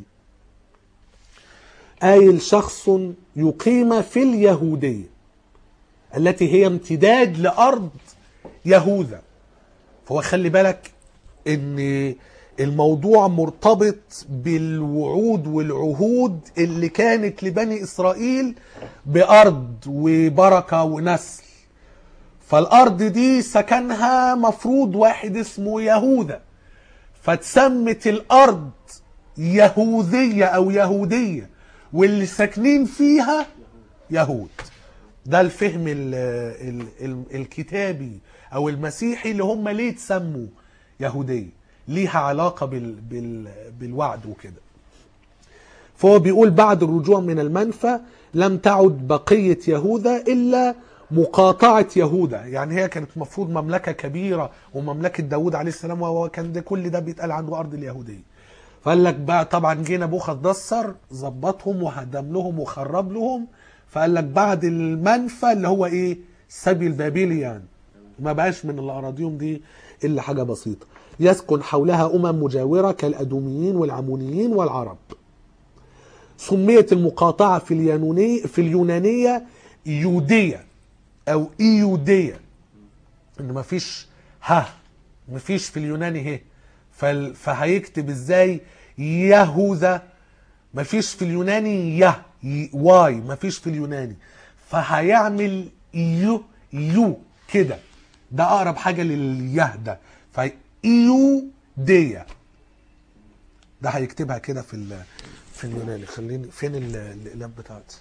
قايل شخص يقيم في اليهودية التي هي امتداد لأرض يهوذا فهو خلي بالك ان الموضوع مرتبط بالوعود والعهود اللي كانت لبني اسرائيل بارض وبركه ونسل فالارض دي سكنها مفروض واحد اسمه يهوذا فاتسمت الارض يهوذيه او يهوديه واللي ساكنين فيها يهود ده الفهم ال ال ال الكتابي او المسيحي اللي هم ليه اتسموا يهوديه ليها علاقه بال بال بالوعد وكده فهو بيقول بعد الرجوع من المنفى لم تعد بقيه يهوذا الا مقاطعه يهوذا يعني هي كانت مفروض مملكه كبيره ومملكه داود عليه السلام وهو كان ده كل ده بيتقال عنه ارض اليهوديه فقال لك بقى طبعا جه نبوخذ نصر ظبطهم وهدم لهم وخرب لهم فقال لك بعد المنفى اللي هو ايه سبي البابلي يعني ما بقاش من اللي اراضيهم دي الا حاجه بسيطه يسكن حولها امم مجاوره كالادوميين والعمونيين والعرب سميت المقاطعه في اليوناني في اليونانيه يوديه او ايوديه ان مفيش ها مفيش في اليوناني ه فال- فهيكتب ازاي يهوذا مفيش في اليوناني يه ي- واي مفيش في اليوناني فهيعمل يو يو كده ده اقرب حاجه لليه ده فايو ديا ده هيكتبها كده في ال- في اليوناني خليني فين ال- الاقلام بتاعتي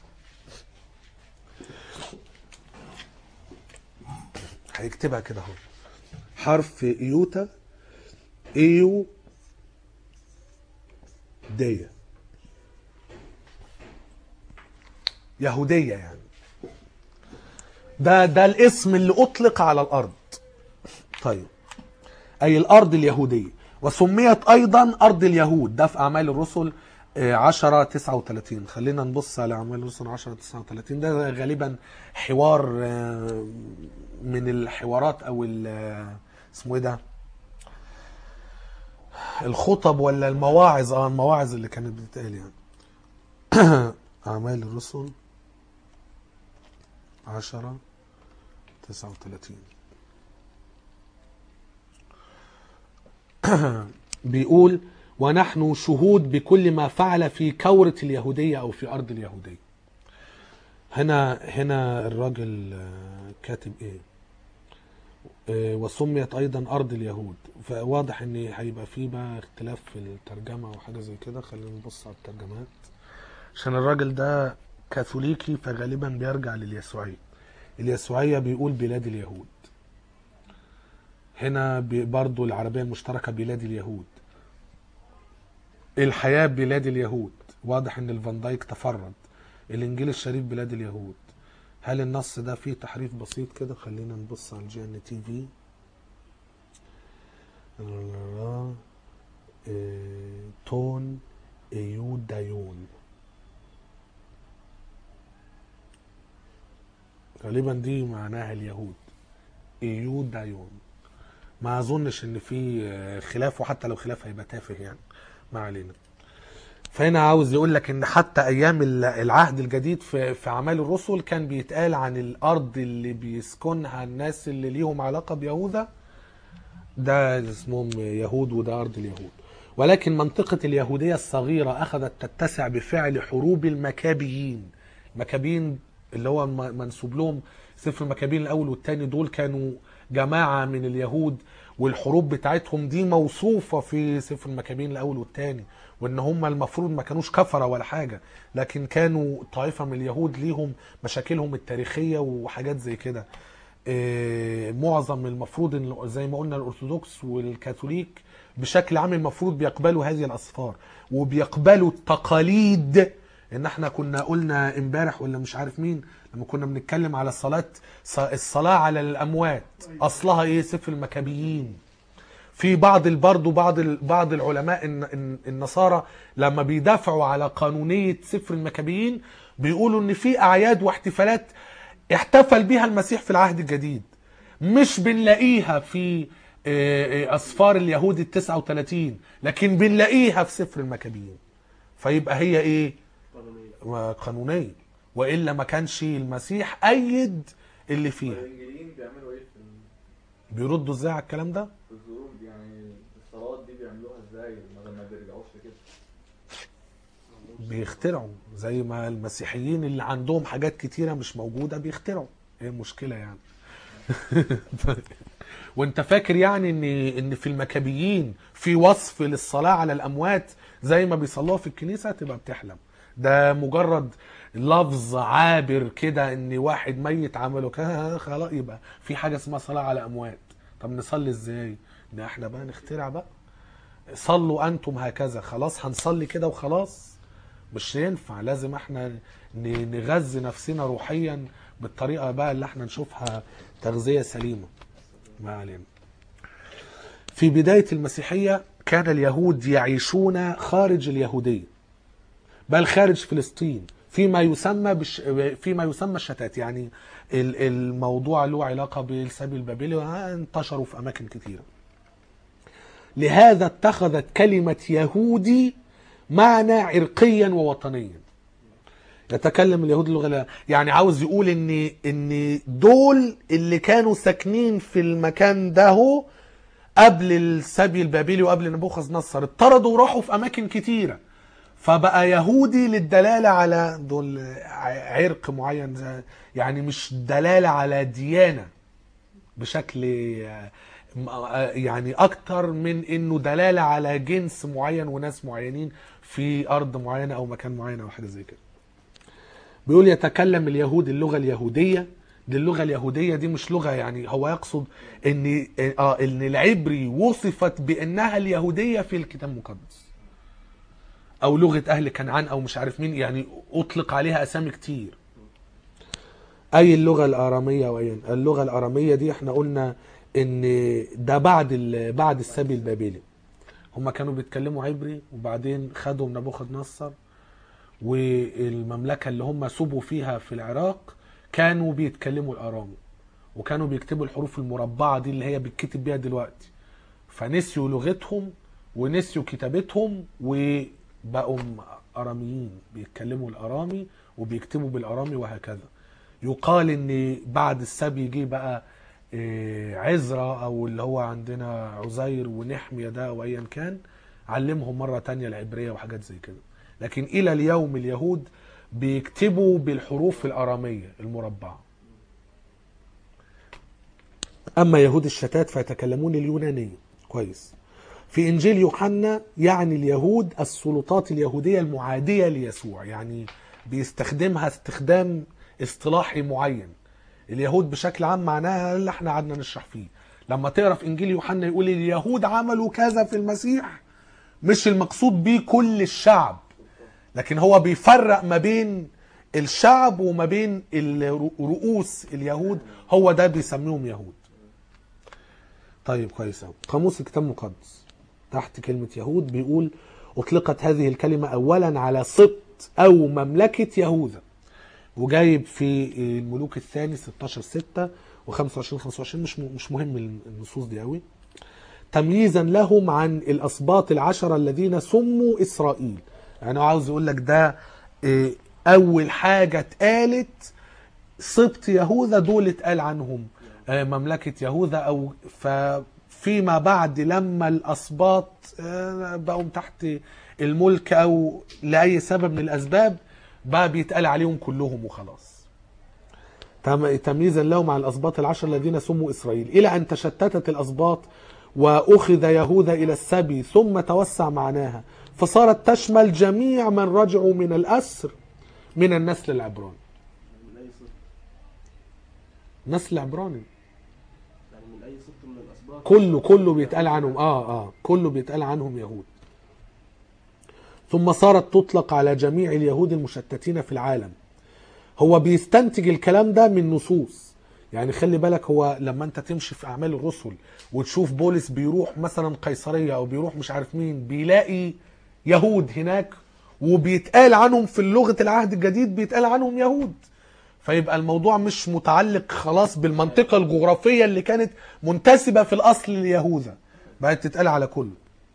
هيكتبها كده اهو حرف ايوتا ايو ديا يهودية يعني ده ده الاسم اللي أطلق على الأرض طيب أي الأرض اليهودية وسميت أيضا أرض اليهود ده في أعمال الرسل آه، 10 39 خلينا نبص على أعمال الرسل 10 39 ده غالبا حوار آه، من الحوارات أو ال- آه، اسمه إيه ده الخطب ولا المواعظ اه المواعظ اللي كانت بتتقال يعني أعمال الرسل عشرة تسعة وثلاثين بيقول ونحن شهود بكل ما فعل في كورة اليهودية أو في أرض اليهودية هنا هنا الراجل آه، كاتب إيه آه، وسميت أيضا أرض اليهود فواضح إن هيبقى فيه بقى اختلاف في الترجمة أو حاجة زي كده خلينا نبص على الترجمات عشان الراجل ده كاثوليكي فغالبا بيرجع لليسوعية اليسوعية بيقول بلاد اليهود هنا بي- برضو العربية المشتركة بلاد اليهود الحياة بلاد اليهود واضح ان الفان دايك تفرد الانجيل الشريف بلاد اليهود هل النص ده فيه تحريف بسيط كده خلينا نبص على الجي ان تي في آه، تون ايودايون غالبا دي معناها اليهود ايودايون ما اظنش ان في آه، خلاف وحتى لو خلاف هيبقى تافه يعني ما علينا فهنا عاوز يقول لك ان حتى ايام ال- العهد الجديد في في اعمال الرسل كان بيتقال عن الارض اللي بيسكنها الناس اللي ليهم علاقه بيهوذا ده اسمهم يهود وده ارض اليهود ولكن منطقه اليهوديه الصغيره اخذت تتسع بفعل حروب المكابيين المكابيين اللي هو م- منسوب لهم سفر المكابين الاول والثاني دول كانوا جماعه من اليهود والحروب بتاعتهم دي موصوفه في سفر المكابين الاول والثاني وان هم المفروض ما كانوش كفره ولا حاجه لكن كانوا طائفه من اليهود ليهم مشاكلهم التاريخيه وحاجات زي كده آه، معظم المفروض ان زي ما قلنا الارثوذكس والكاثوليك بشكل عام المفروض بيقبلوا هذه الاصفار وبيقبلوا التقاليد ان احنا كنا قلنا امبارح ولا مش عارف مين لما كنا بنتكلم على الصلاه ص- الصلاه على الاموات اصلها ايه سفر المكابيين في بعض برضه بعض ال- بعض العلماء الن- الن- النصارى لما بيدافعوا على قانونيه سفر المكابيين بيقولوا ان في اعياد واحتفالات احتفل بها المسيح في العهد الجديد مش بنلاقيها في آه، آه، اسفار اليهود ال 39 لكن بنلاقيها في سفر المكابيين فيبقى هي ايه قانونية قانونيه والا ما كانش المسيح ايد اللي فيها الانجيليين بيعملوا ايه في ال- بيردوا ازاي على الكلام ده في الظروف دي يعني الصلوات دي بيعملوها ازاي ما ما بيرجعوش لكده بيخترعوا زي ما المسيحيين اللي عندهم حاجات كتيرة مش موجودة بيخترعوا ايه المشكلة يعني وانت فاكر يعني ان ان في المكابيين في وصف للصلاة على الاموات زي ما بيصلوها في الكنيسة تبقى بتحلم ده مجرد لفظ عابر كده ان واحد ميت عمله كده خلاص يبقى في حاجة اسمها صلاة على اموات طب نصلي ازاي ان احنا بقى نخترع بقى صلوا انتم هكذا خلاص هنصلي كده وخلاص مش ينفع لازم احنا ن- نغذي نفسنا روحيا بالطريقه بقى اللي احنا نشوفها تغذيه سليمه ما علينا في بدايه المسيحيه كان اليهود يعيشون خارج اليهوديه بل خارج فلسطين فيما يسمى بش فيما يسمى الشتات يعني ال- الموضوع له علاقه بالسبي البابلي انتشروا في اماكن كثيره لهذا اتخذت كلمة يهودي معنى عرقيا ووطنيا يتكلم اليهود اللغة لا- يعني عاوز يقول ان ان دول اللي كانوا ساكنين في المكان ده هو قبل السبي البابلي وقبل نبوخذ نصر اطردوا وراحوا في اماكن كتيرة فبقى يهودي للدلالة على دول ع- عرق معين زي- يعني مش دلالة على ديانة بشكل آه، م- آه، يعني اكتر من انه دلاله على جنس معين وناس معينين في ارض معينه او مكان معين او حاجه زي كده بيقول يتكلم اليهود اللغه اليهوديه دي اللغه اليهوديه دي مش لغه يعني هو يقصد ان اه ان العبري وصفت بانها اليهوديه في الكتاب المقدس او لغه اهل كنعان او مش عارف مين يعني اطلق عليها اسامي كتير اي اللغه الاراميه واي اللغه الاراميه دي احنا قلنا ان ده بعد ال- بعد السبي البابلي هم كانوا بيتكلموا عبري وبعدين خدوا من نبوخذ نصر والمملكه اللي هم سبوا فيها في العراق كانوا بيتكلموا الارامي وكانوا بيكتبوا الحروف المربعه دي اللي هي بيتكتب بيها دلوقتي فنسيوا لغتهم ونسيوا كتابتهم وبقوا اراميين بيتكلموا الارامي وبيكتبوا بالارامي وهكذا يقال ان بعد السبي جه بقى إيه، عزرا او اللي هو عندنا عزير ونحمية ده او ايا كان علمهم مرة تانية العبرية وحاجات زي كده لكن الى اليوم اليهود بيكتبوا بالحروف الارامية المربعة اما يهود الشتات فيتكلمون اليونانية كويس في انجيل يوحنا يعني اليهود السلطات اليهودية المعادية ليسوع يعني بيستخدمها استخدام اصطلاحي معين اليهود بشكل عام معناها اللي احنا قعدنا نشرح فيه لما تقرا في انجيل يوحنا يقول اليهود عملوا كذا في المسيح مش المقصود بيه كل الشعب لكن هو بيفرق ما بين الشعب وما بين الر- رؤوس اليهود هو ده بيسميهم يهود طيب كويس أوي. قاموس الكتاب المقدس تحت كلمة يهود بيقول أطلقت هذه الكلمة أولا على سبط أو مملكة يهوذا وجايب في الملوك الثاني 16 6 و25 25 مش م- مش مهم النصوص دي قوي تمييزا لهم عن الاسباط العشره الذين سموا اسرائيل يعني هو عاوز يقول لك ده إيه، اول حاجه اتقالت سبط يهوذا دول اتقال عنهم آه، مملكه يهوذا او فيما بعد لما الاسباط آه، بقوا تحت الملك او لاي سبب من الاسباب بقى بيتقال عليهم كلهم وخلاص تم- تمييزا لهم عن الاسباط العشر الذين سموا اسرائيل الى ان تشتتت الاسباط واخذ يهوذا الى السبي ثم توسع معناها فصارت تشمل جميع من رجعوا من الاسر من النسل العبراني من اي سبط نسل عبراني يعني من اي سبط من الاسباط كله كله بيتقال عنهم اه اه كله بيتقال عنهم يهود ثم صارت تطلق على جميع اليهود المشتتين في العالم هو بيستنتج الكلام ده من نصوص يعني خلي بالك هو لما انت تمشي في اعمال الرسل وتشوف بولس بيروح مثلا قيصريه او بيروح مش عارف مين بيلاقي يهود هناك وبيتقال عنهم في لغه العهد الجديد بيتقال عنهم يهود فيبقى الموضوع مش متعلق خلاص بالمنطقة الجغرافية اللي كانت منتسبة في الأصل ليهوذا بقت تتقال على كله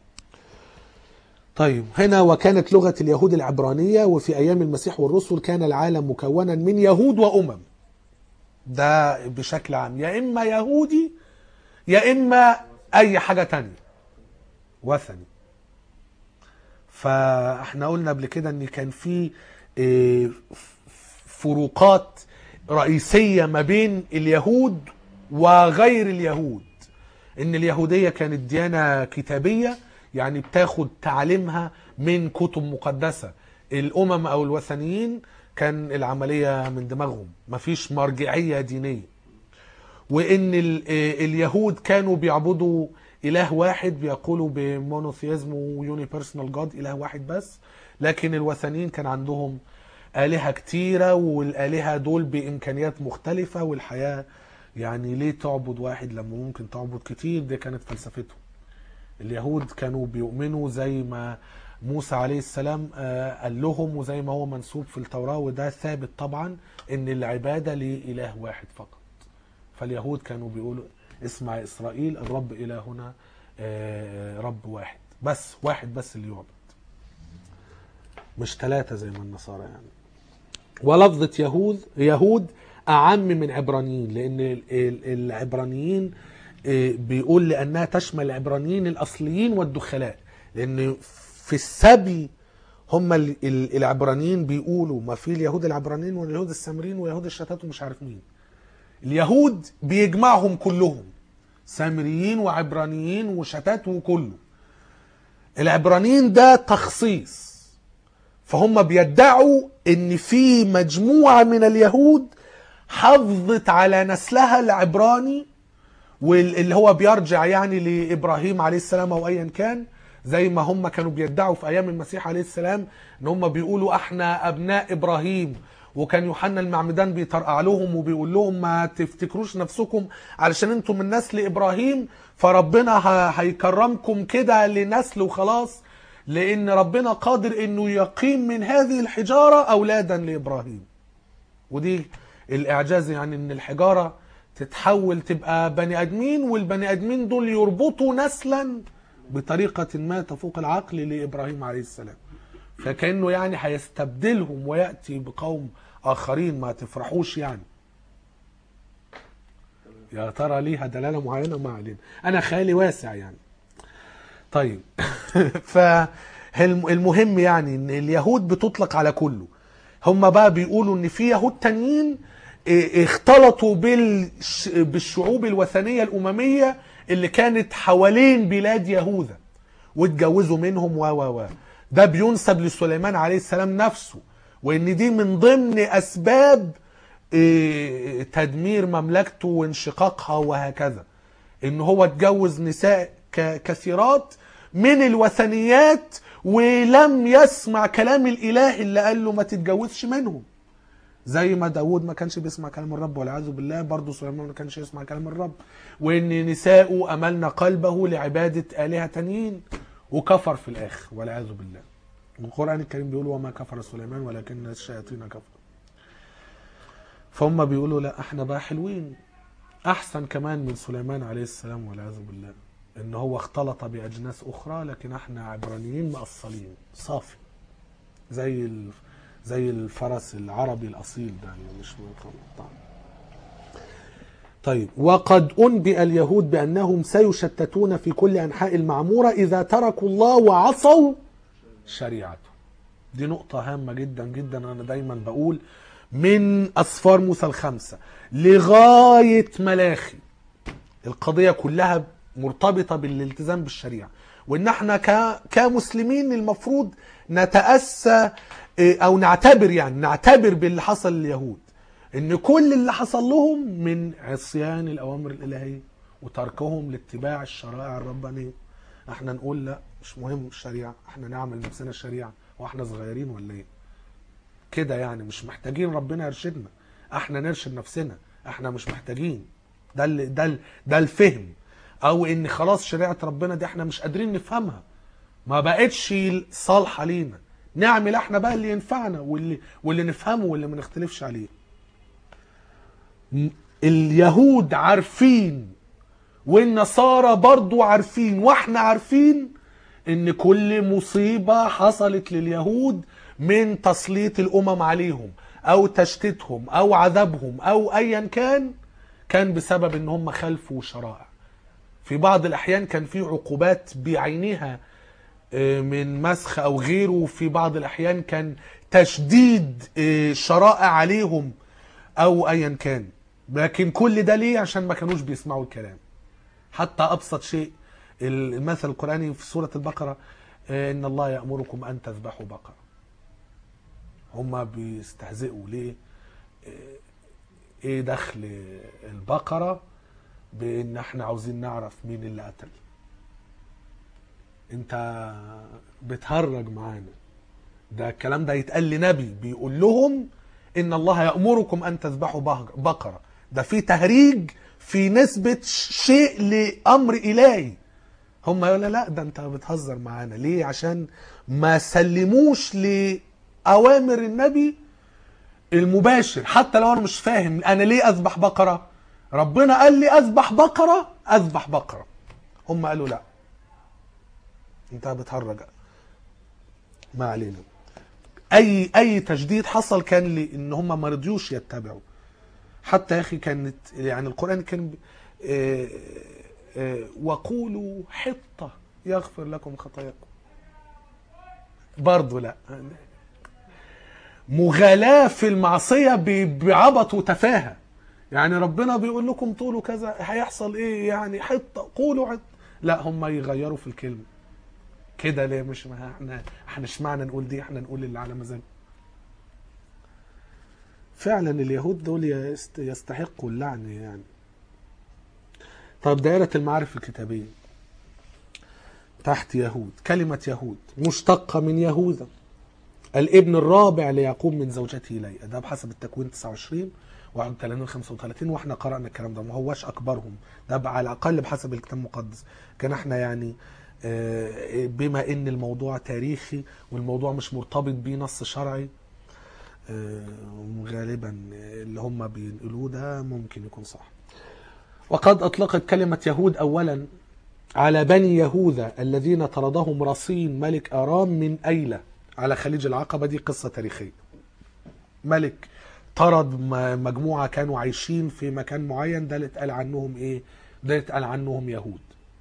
طيب هنا وكانت لغة اليهود العبرانية وفي أيام المسيح والرسل كان العالم مكونا من يهود وأمم ده بشكل عام يا إما يهودي يا إما أي حاجة تانية وثني فاحنا قلنا قبل كده ان كان في إيه، فروقات رئيسية ما بين اليهود وغير اليهود ان اليهودية كانت ديانة كتابية يعني بتاخد تعليمها من كتب مقدسة الامم او الوثنيين كان العملية من دماغهم مفيش مرجعية دينية وان ال- آه، اليهود كانوا بيعبدوا اله واحد بيقولوا بمونوثيزم ويوني بيرسونال جاد اله واحد بس لكن الوثنيين كان عندهم آلهة كتيرة والآلهة دول بإمكانيات مختلفة والحياة يعني ليه تعبد واحد لما ممكن تعبد كتير دي كانت فلسفتهم اليهود كانوا بيؤمنوا زي ما موسى عليه السلام آه، قال لهم وزي ما هو منسوب في التوراة وده ثابت طبعا ان العبادة لإله واحد فقط فاليهود كانوا بيقولوا اسمع إسرائيل الرب إلهنا آه، رب واحد بس واحد بس اللي يعبد مش ثلاثة زي ما النصارى يعني ولفظة يهود يهود أعم من عبرانيين لأن ال- ال- العبرانيين آه، بيقول لأنها تشمل العبرانيين الأصليين والدخلاء لأن في السبي هم ال- ال- العبرانيين بيقولوا ما في اليهود العبرانيين واليهود السامريين ويهود الشتات ومش عارف مين اليهود بيجمعهم كلهم سامريين وعبرانيين وشتات وكله العبرانيين ده تخصيص فهم بيدعوا ان في مجموعة من اليهود حافظت على نسلها العبراني واللي هو بيرجع يعني لابراهيم عليه السلام او ايا كان زي ما هم كانوا بيدعوا في ايام المسيح عليه السلام ان هم بيقولوا احنا ابناء ابراهيم وكان يوحنا المعمدان بيطرقع لهم وبيقول لهم ما تفتكروش نفسكم علشان انتم من نسل ابراهيم فربنا ه- هيكرمكم كده لنسل وخلاص لان ربنا قادر انه يقيم من هذه الحجاره اولادا لابراهيم ودي الاعجاز يعني ان الحجاره تتحول تبقى بني ادمين والبني ادمين دول يربطوا نسلا بطريقه ما تفوق العقل لابراهيم عليه السلام فكانه يعني هيستبدلهم وياتي بقوم اخرين ما تفرحوش يعني يا ترى ليها دلاله معينه ما علينا انا خيالي واسع يعني طيب فالمهم يعني ان اليهود بتطلق على كله هم بقى بيقولوا ان في يهود تانيين اه، اختلطوا بالش- بالشعوب الوثنية الأممية اللي كانت حوالين بلاد يهوذا واتجوزوا منهم و و و ده بينسب لسليمان عليه السلام نفسه وان دي من ضمن اسباب اه، تدمير مملكته وانشقاقها وهكذا ان هو اتجوز نساء ك- كثيرات من الوثنيات ولم يسمع كلام الاله اللي قال له ما تتجوزش منهم زي ما داود ما كانش بيسمع كلام الرب والعياذ بالله برضه سليمان ما كانش يسمع كلام الرب وان نساؤه املنا قلبه لعباده الهه تانيين وكفر في الاخر والعياذ بالله القران الكريم بيقول وما كفر سليمان ولكن الشياطين كفروا فهم بيقولوا لا احنا بقى حلوين احسن كمان من سليمان عليه السلام والعياذ بالله ان هو اختلط باجناس اخرى لكن احنا عبرانيين مأصلين صافي زي ال... زي الفرس العربي الاصيل ده اللي مش مقطع طيب وقد انبئ اليهود بانهم سيشتتون في كل انحاء المعموره اذا تركوا الله وعصوا شريعته دي نقطة هامة جدا جدا أنا دايما بقول من أسفار موسى الخمسة لغاية ملاخي القضية كلها مرتبطة بالالتزام بالشريعة وإن احنا ك- كمسلمين المفروض نتأسى إيه، أو نعتبر يعني نعتبر باللي حصل لليهود إن كل اللي حصل لهم من عصيان الأوامر الإلهية وتركهم لاتباع الشرائع الربانية احنا نقول لا مش مهم الشريعة احنا نعمل نفسنا الشريعة واحنا صغيرين ولا ايه كده يعني مش محتاجين ربنا يرشدنا احنا نرشد نفسنا احنا مش محتاجين ده ال ده ال ده الفهم او ان خلاص شريعه ربنا دي احنا مش قادرين نفهمها ما بقتش صالحه لينا نعمل احنا بقى اللي ينفعنا واللي واللي نفهمه واللي ما نختلفش عليه م- اليهود عارفين والنصارى برضو عارفين واحنا عارفين ان كل مصيبة حصلت لليهود من تسليط الامم عليهم او تشتيتهم او عذابهم او ايا كان كان بسبب ان هم خلفوا شرائع في بعض الاحيان كان في عقوبات بعينها آه، من مسخ او غيره وفي بعض الاحيان كان تشديد آه، شرائع عليهم او ايا كان لكن كل ده ليه عشان ما كانوش بيسمعوا الكلام حتى ابسط شيء المثل القراني في سوره البقره آه، ان الله يامركم ان تذبحوا بقره هما بيستهزئوا ليه آه، ايه دخل البقره بان احنا عاوزين نعرف مين اللي قتل انت بتهرج معانا ده الكلام ده يتقال لنبي بيقول لهم ان الله يامركم ان تذبحوا بق- بقره ده في تهريج في نسبه ش- شيء لامر الهي هم يقول لا ده انت بتهزر معانا ليه عشان ما سلموش لاوامر النبي المباشر حتى لو انا مش فاهم انا ليه اذبح بقره ربنا قال لي اذبح بقره اذبح بقره هم قالوا لا انت بتهرج ما علينا اي اي تجديد حصل كان لي ان هم ما رضيوش يتبعوا حتى يا اخي كانت يعني القران كان ب- آه، آه، وقولوا حطه يغفر لكم خطاياكم برضه لا مغالاة في المعصية ب- بعبط وتفاهة يعني ربنا بيقول لكم طولوا كذا هيحصل ايه يعني حطة قولوا حط لا هم يغيروا في الكلمة كده ليه مش ما احنا احنا اشمعنى نقول دي احنا نقول اللي على مزاجنا فعلا اليهود دول يست- يستحقوا اللعن يعني طب دائرة المعارف الكتابية تحت يهود كلمة يهود مشتقة من يهوذا الابن الرابع ليعقوب من زوجته ليئة ده بحسب التكوين 29 31 35 واحنا قرأنا الكلام ده ما هوش اكبرهم ده ب- على الاقل بحسب الكتاب المقدس كان احنا يعني آه، بما ان الموضوع تاريخي والموضوع مش مرتبط بيه نص شرعي آه، غالبا اللي هم بينقلوه ده ممكن يكون صح وقد اطلقت كلمة يهود اولا على بني يهوذا الذين طردهم رصين ملك ارام من ايلة على خليج العقبة دي قصة تاريخية ملك طرد م- مجموعة كانوا عايشين في مكان معين ده اللي اتقال عنهم ايه ده اللي اتقال عنهم يهود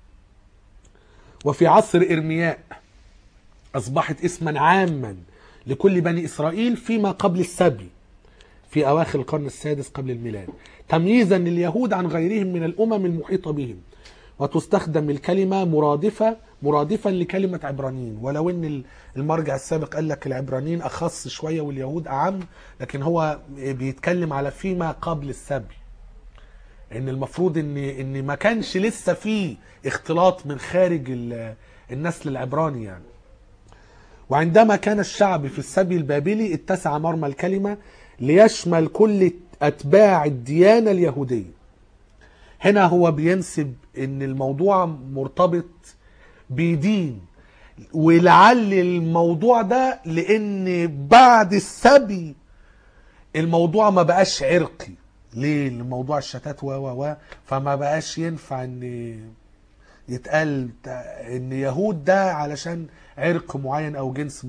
وفي عصر ارمياء اصبحت اسما عاما لكل بني اسرائيل فيما قبل السبي في اواخر القرن السادس قبل الميلاد تمييزا لليهود عن غيرهم من الامم المحيطه بهم وتستخدم الكلمه مرادفه مرادفا لكلمه عبرانيين ولو ان المرجع السابق قال لك العبرانيين اخص شويه واليهود اعم لكن هو بيتكلم على فيما قبل السبي ان المفروض ان ان ما كانش لسه في اختلاط من خارج ال- النسل العبراني يعني وعندما كان الشعب في السبي البابلي اتسع مرمى الكلمة ليشمل كل أتباع الديانة اليهودية هنا هو بينسب ان الموضوع مرتبط بدين ولعل الموضوع ده لان بعد السبي الموضوع ما بقاش عرقي ليه الموضوع الشتات و و و فما بقاش ينفع ان يتقال تا- ان يهود ده علشان عرق معين او جنس معين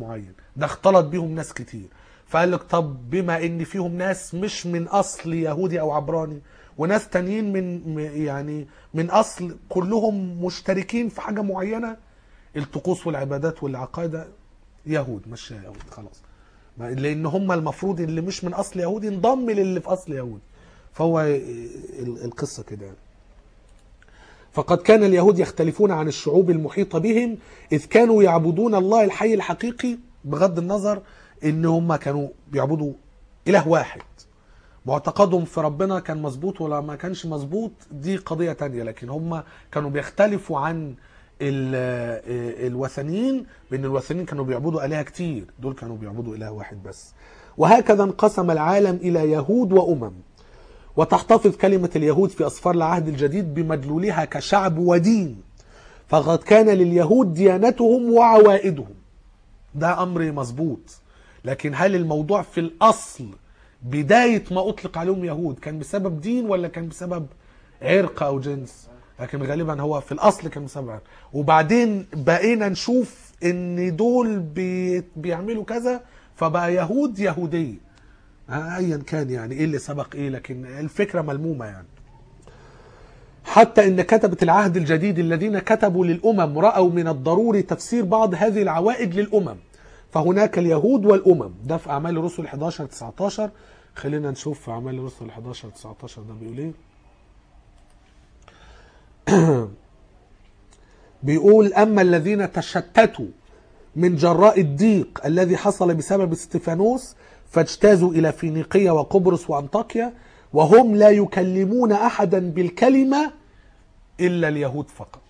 ده اختلط بيهم ناس كتير فقال لك طب بما ان فيهم ناس مش من اصل يهودي او عبراني وناس تانيين من م- يعني من اصل كلهم مشتركين في حاجه معينه الطقوس والعبادات والعقائد يهود مش يهود خلاص ما- لان هم المفروض اللي مش من اصل يهودي انضم للي في اصل يهودي فهو ال- القصه كده يعني. فقد كان اليهود يختلفون عن الشعوب المحيطة بهم إذ كانوا يعبدون الله الحي الحقيقي بغض النظر إن هم كانوا بيعبدوا إله واحد معتقدهم في ربنا كان مظبوط ولا ما كانش مظبوط دي قضية تانية لكن هم كانوا بيختلفوا عن ال- الوثنيين بأن الوثنيين كانوا بيعبدوا آلهة كتير دول كانوا بيعبدوا إله واحد بس وهكذا انقسم العالم إلى يهود وأمم وتحتفظ كلمة اليهود في أسفار العهد الجديد بمدلولها كشعب ودين فقد كان لليهود ديانتهم وعوائدهم ده أمر مظبوط لكن هل الموضوع في الأصل بداية ما أطلق عليهم يهود كان بسبب دين ولا كان بسبب عرق أو جنس لكن غالبا هو في الأصل كان بسبب عرق وبعدين بقينا نشوف ان دول بي بيعملوا كذا فبقى يهود يهودية ايا كان يعني ايه اللي سبق ايه لكن الفكره ملمومه يعني حتى ان كتبه العهد الجديد الذين كتبوا للامم راوا من الضروري تفسير بعض هذه العوائد للامم فهناك اليهود والامم ده في اعمال الرسل 11 19 خلينا نشوف في اعمال الرسل 11 19 ده بيقول ايه بيقول اما الذين تشتتوا من جراء الضيق الذي حصل بسبب استفانوس فاجتازوا الى فينيقيه وقبرص وانطاكيا وهم لا يكلمون احدا بالكلمه الا اليهود فقط.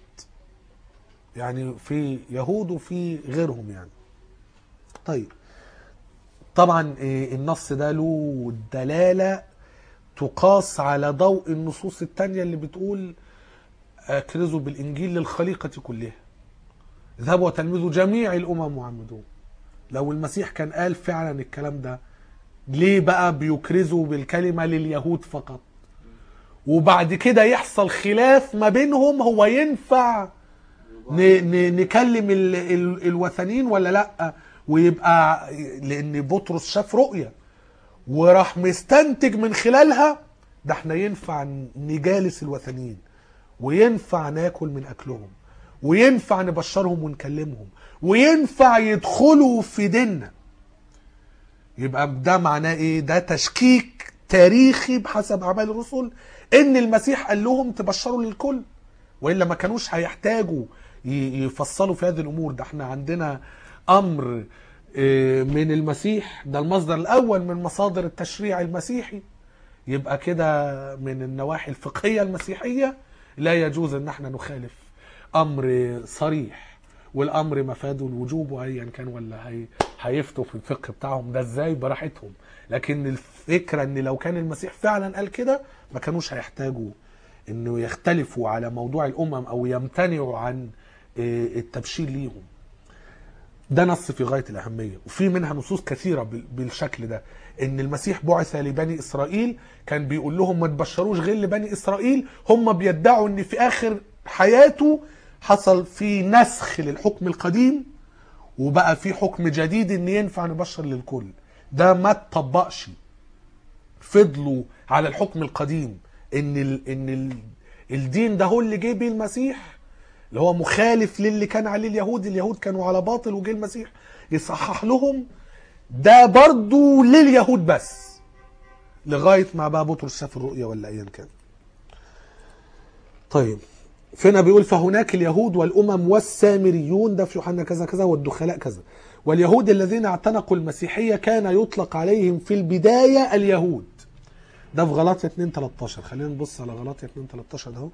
يعني في يهود وفي غيرهم يعني. طيب طبعا إيه، النص ده له دلاله تقاس على ضوء النصوص التانية اللي بتقول اكرزوا بالانجيل للخليقه كلها. اذهبوا وتلمذوا جميع الامم وعمدوهم. لو المسيح كان قال فعلا الكلام ده ليه بقى بيكرزوا بالكلمة لليهود فقط وبعد كده يحصل خلاف ما بينهم هو ينفع ن ن نكلم ال ال الوثنيين ولا لا ويبقى لان بطرس شاف رؤية وراح مستنتج من خلالها ده احنا ينفع نجالس الوثنيين وينفع ناكل من اكلهم وينفع نبشرهم ونكلمهم وينفع يدخلوا في ديننا يبقى ده معناه ايه ده تشكيك تاريخي بحسب اعمال الرسل ان المسيح قال لهم تبشروا للكل والا ما كانوش هيحتاجوا ي- يفصلوا في هذه الامور ده احنا عندنا امر آه، من المسيح ده المصدر الاول من مصادر التشريع المسيحي يبقى كده من النواحي الفقهيه المسيحيه لا يجوز ان احنا نخالف امر صريح والامر مفاده الوجوب وايا كان ولا هي هيفتوا في الفقه بتاعهم ده ازاي براحتهم لكن الفكره ان لو كان المسيح فعلا قال كده ما كانوش هيحتاجوا انه يختلفوا على موضوع الامم او يمتنعوا عن آه، التبشير ليهم ده نص في غايه الاهميه وفي منها نصوص كثيره بال- بالشكل ده ان المسيح بعث لبني اسرائيل كان بيقول لهم ما تبشروش غير لبني اسرائيل هم بيدعوا ان في اخر حياته حصل في نسخ للحكم القديم وبقى في حكم جديد ان ينفع نبشر للكل ده ما اتطبقش فضلوا على الحكم القديم ان ال ان ال الدين ده هو اللي جه بيه المسيح اللي هو مخالف للي كان عليه اليهود اليهود كانوا على باطل وجه المسيح يصحح لهم ده برضو لليهود بس لغايه ما بقى بطرس شاف الرؤيه ولا ايا كان طيب فهنا بيقول فهناك اليهود والامم والسامريون ده في يوحنا كذا كذا والدخلاء كذا واليهود الذين اعتنقوا المسيحيه كان يطلق عليهم في البدايه اليهود ده في غلاطيا 2 13 خلينا نبص على غلاطيا 2 13 ده اهو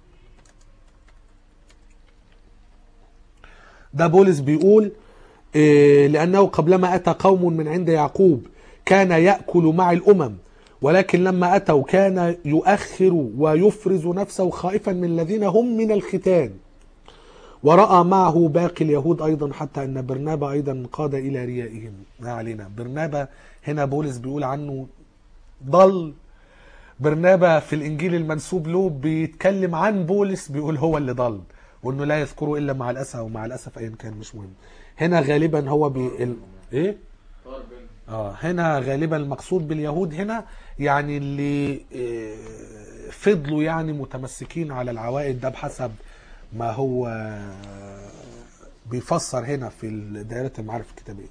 ده بولس بيقول إيه، لأنه قبلما أتى قوم من عند يعقوب كان يأكل مع الأمم ولكن لما أتوا كان يؤخر ويفرز نفسه خائفا من الذين هم من الختان ورأى معه باقي اليهود أيضا حتى أن برنابا أيضا قاد إلى ريائهم ما علينا برنابا هنا بولس بيقول عنه ضل برنابا في الانجيل المنسوب له بيتكلم عن بولس بيقول هو اللي ضل وانه لا يذكره الا مع الاسف او مع الاسف ايا كان مش مهم هنا غالبا هو بي ال- ايه طار بينهم اه هنا غالبا المقصود باليهود هنا يعني اللي آه، فضلوا يعني متمسكين على العوائد ده بحسب ما هو آه، بيفسر هنا في دائرة المعارف الكتابية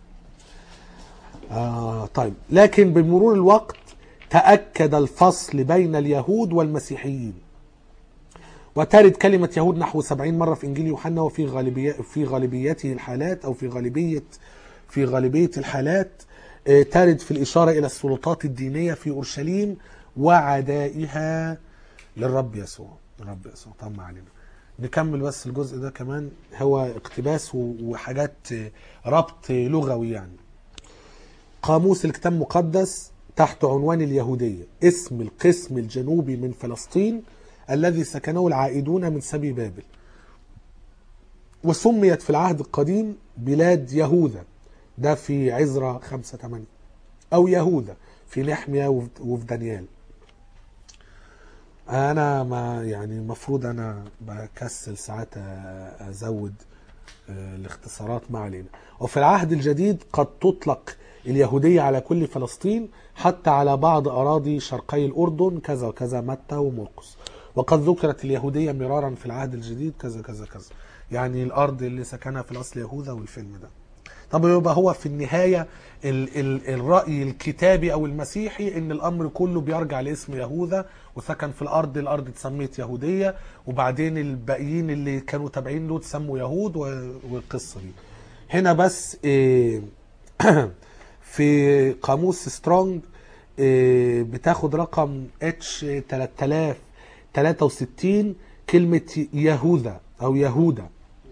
آه طيب لكن بمرور الوقت تأكد الفصل بين اليهود والمسيحيين وترد كلمة يهود نحو سبعين مرة في إنجيل يوحنا وفي غالبية في غالبيته الحالات أو في غالبية في غالبية الحالات آه، ترد في الإشارة إلى السلطات الدينية في أورشليم وعدائها للرب يسوع الرب يسوع طب ما علينا نكمل بس الجزء ده كمان هو اقتباس و- وحاجات آه، ربط لغوي يعني قاموس الكتاب المقدس تحت عنوان اليهودية اسم القسم الجنوبي من فلسطين الذي سكنه العائدون من سبي بابل وسميت في العهد القديم بلاد يهوذا ده في عزرا خمسة تمانية أو يهوذا في نحمية وف- وفي دانيال أنا ما يعني المفروض أنا بكسل ساعات أ- أزود آه، الاختصارات ما علينا وفي العهد الجديد قد تطلق اليهودية على كل فلسطين حتى على بعض أراضي شرقي الأردن كذا وكذا متى ومرقس وقد ذكرت اليهودية مرارا في العهد الجديد كذا كذا كذا يعني الأرض اللي سكنها في الأصل يهوذا والفيلم ده طب يبقى هو في النهاية ال ال الرأي الكتابي أو المسيحي إن الأمر كله بيرجع لاسم يهوذا وسكن في الأرض الأرض اتسميت يهودية وبعدين الباقيين اللي كانوا تابعين له اتسموا يهود و- والقصة دي هنا بس إيه في قاموس سترونج إيه بتاخد رقم اتش 3063 كلمة يهوذا أو يهودا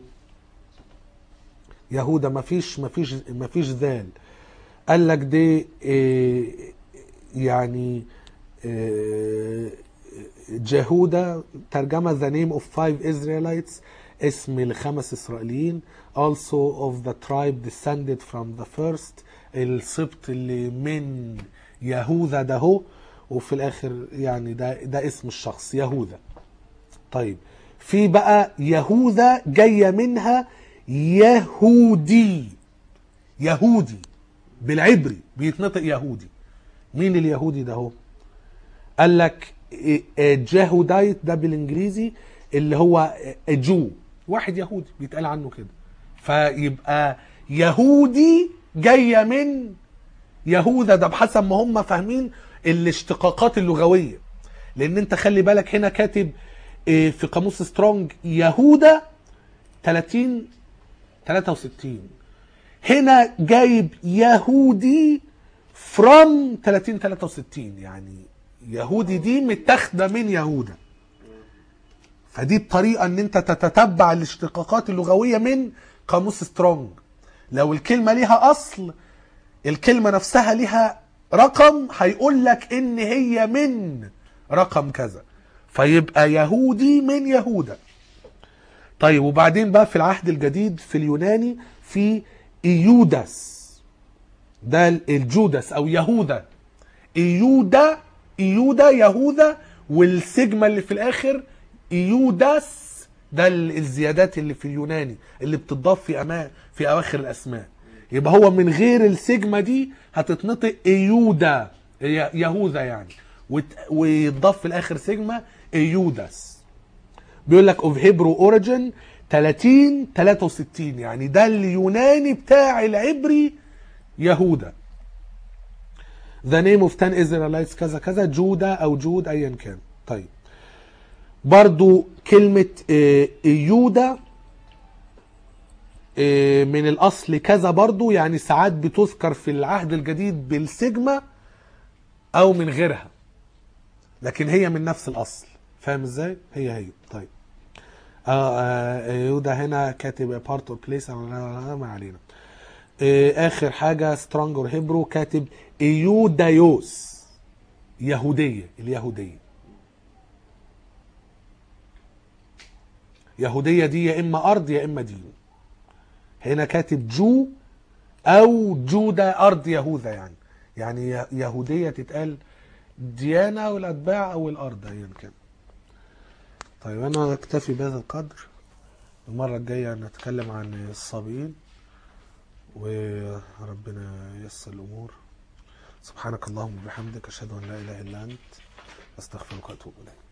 يهودا مفيش مفيش مفيش ذال قال لك دي إيه، يعني إيه، جهودا ترجمة the name of five Israelites اسم لخمس إسرائيليين also of the tribe descended from the first السبط اللي من يهوذا ده هو وفي الآخر يعني ده ده اسم الشخص يهوذا طيب في بقى يهوذا جاية منها يهودي يهودي بالعبري بيتنطق يهودي مين اليهودي ده هو قال لك جاهودايت ده بالانجليزي اللي هو جو واحد يهودي بيتقال عنه كده فيبقى يهودي جايه من يهوذا ده بحسب ما هم فاهمين الاشتقاقات اللغويه لان انت خلي بالك هنا كاتب إيه، في قاموس سترونج يهودا 30 63 هنا جايب يهودي from 30 63 يعني يهودي دي متاخده من يهودا فدي الطريقه ان انت تتتبع الاشتقاقات اللغويه من قاموس سترونج لو الكلمه ليها اصل الكلمه نفسها ليها رقم هيقول لك ان هي من رقم كذا فيبقى يهودي من يهودا طيب وبعدين بقى في العهد الجديد في اليوناني في ايوداس ده الجودس او يهوذا ايودا ايودا يهوذا والسجمه اللي في الاخر ايوداس ده ال- الزيادات اللي في اليوناني اللي بتضاف في أما في اواخر الاسماء يبقى هو من غير السجمه دي هتتنطق ايودا ي- يهوذا يعني وت- ويتضاف في الاخر سجمه ايوداس بيقول لك اوف هيبرو اوريجين 30 63 يعني ده اليوناني بتاع العبري يهودا ذا نيم اوف 10 Israelites كذا كذا جودا او جود ايا كان طيب برضو كلمة آه، يودا آه، من الأصل كذا برضو يعني ساعات بتذكر في العهد الجديد بالسجمة أو من غيرها لكن هي من نفس الأصل فاهم ازاي؟ هي هي طيب آه آه يودا هنا كاتب بارت اور بليس ما علينا آه اخر حاجه سترونج اور هيبرو كاتب ايودايوس يهوديه اليهوديه يهوديه دي يا اما ارض يا اما دين هنا كاتب جو او جودا ارض يهوذا يعني يعني ي- يهوديه تتقال ديانه والاتباع او الارض ايا كان طيب انا اكتفي بهذا القدر المره الجايه نتكلم عن الصابئين وربنا ييسر الامور سبحانك اللهم وبحمدك اشهد ان لا اله الا انت استغفرك واتوب اليك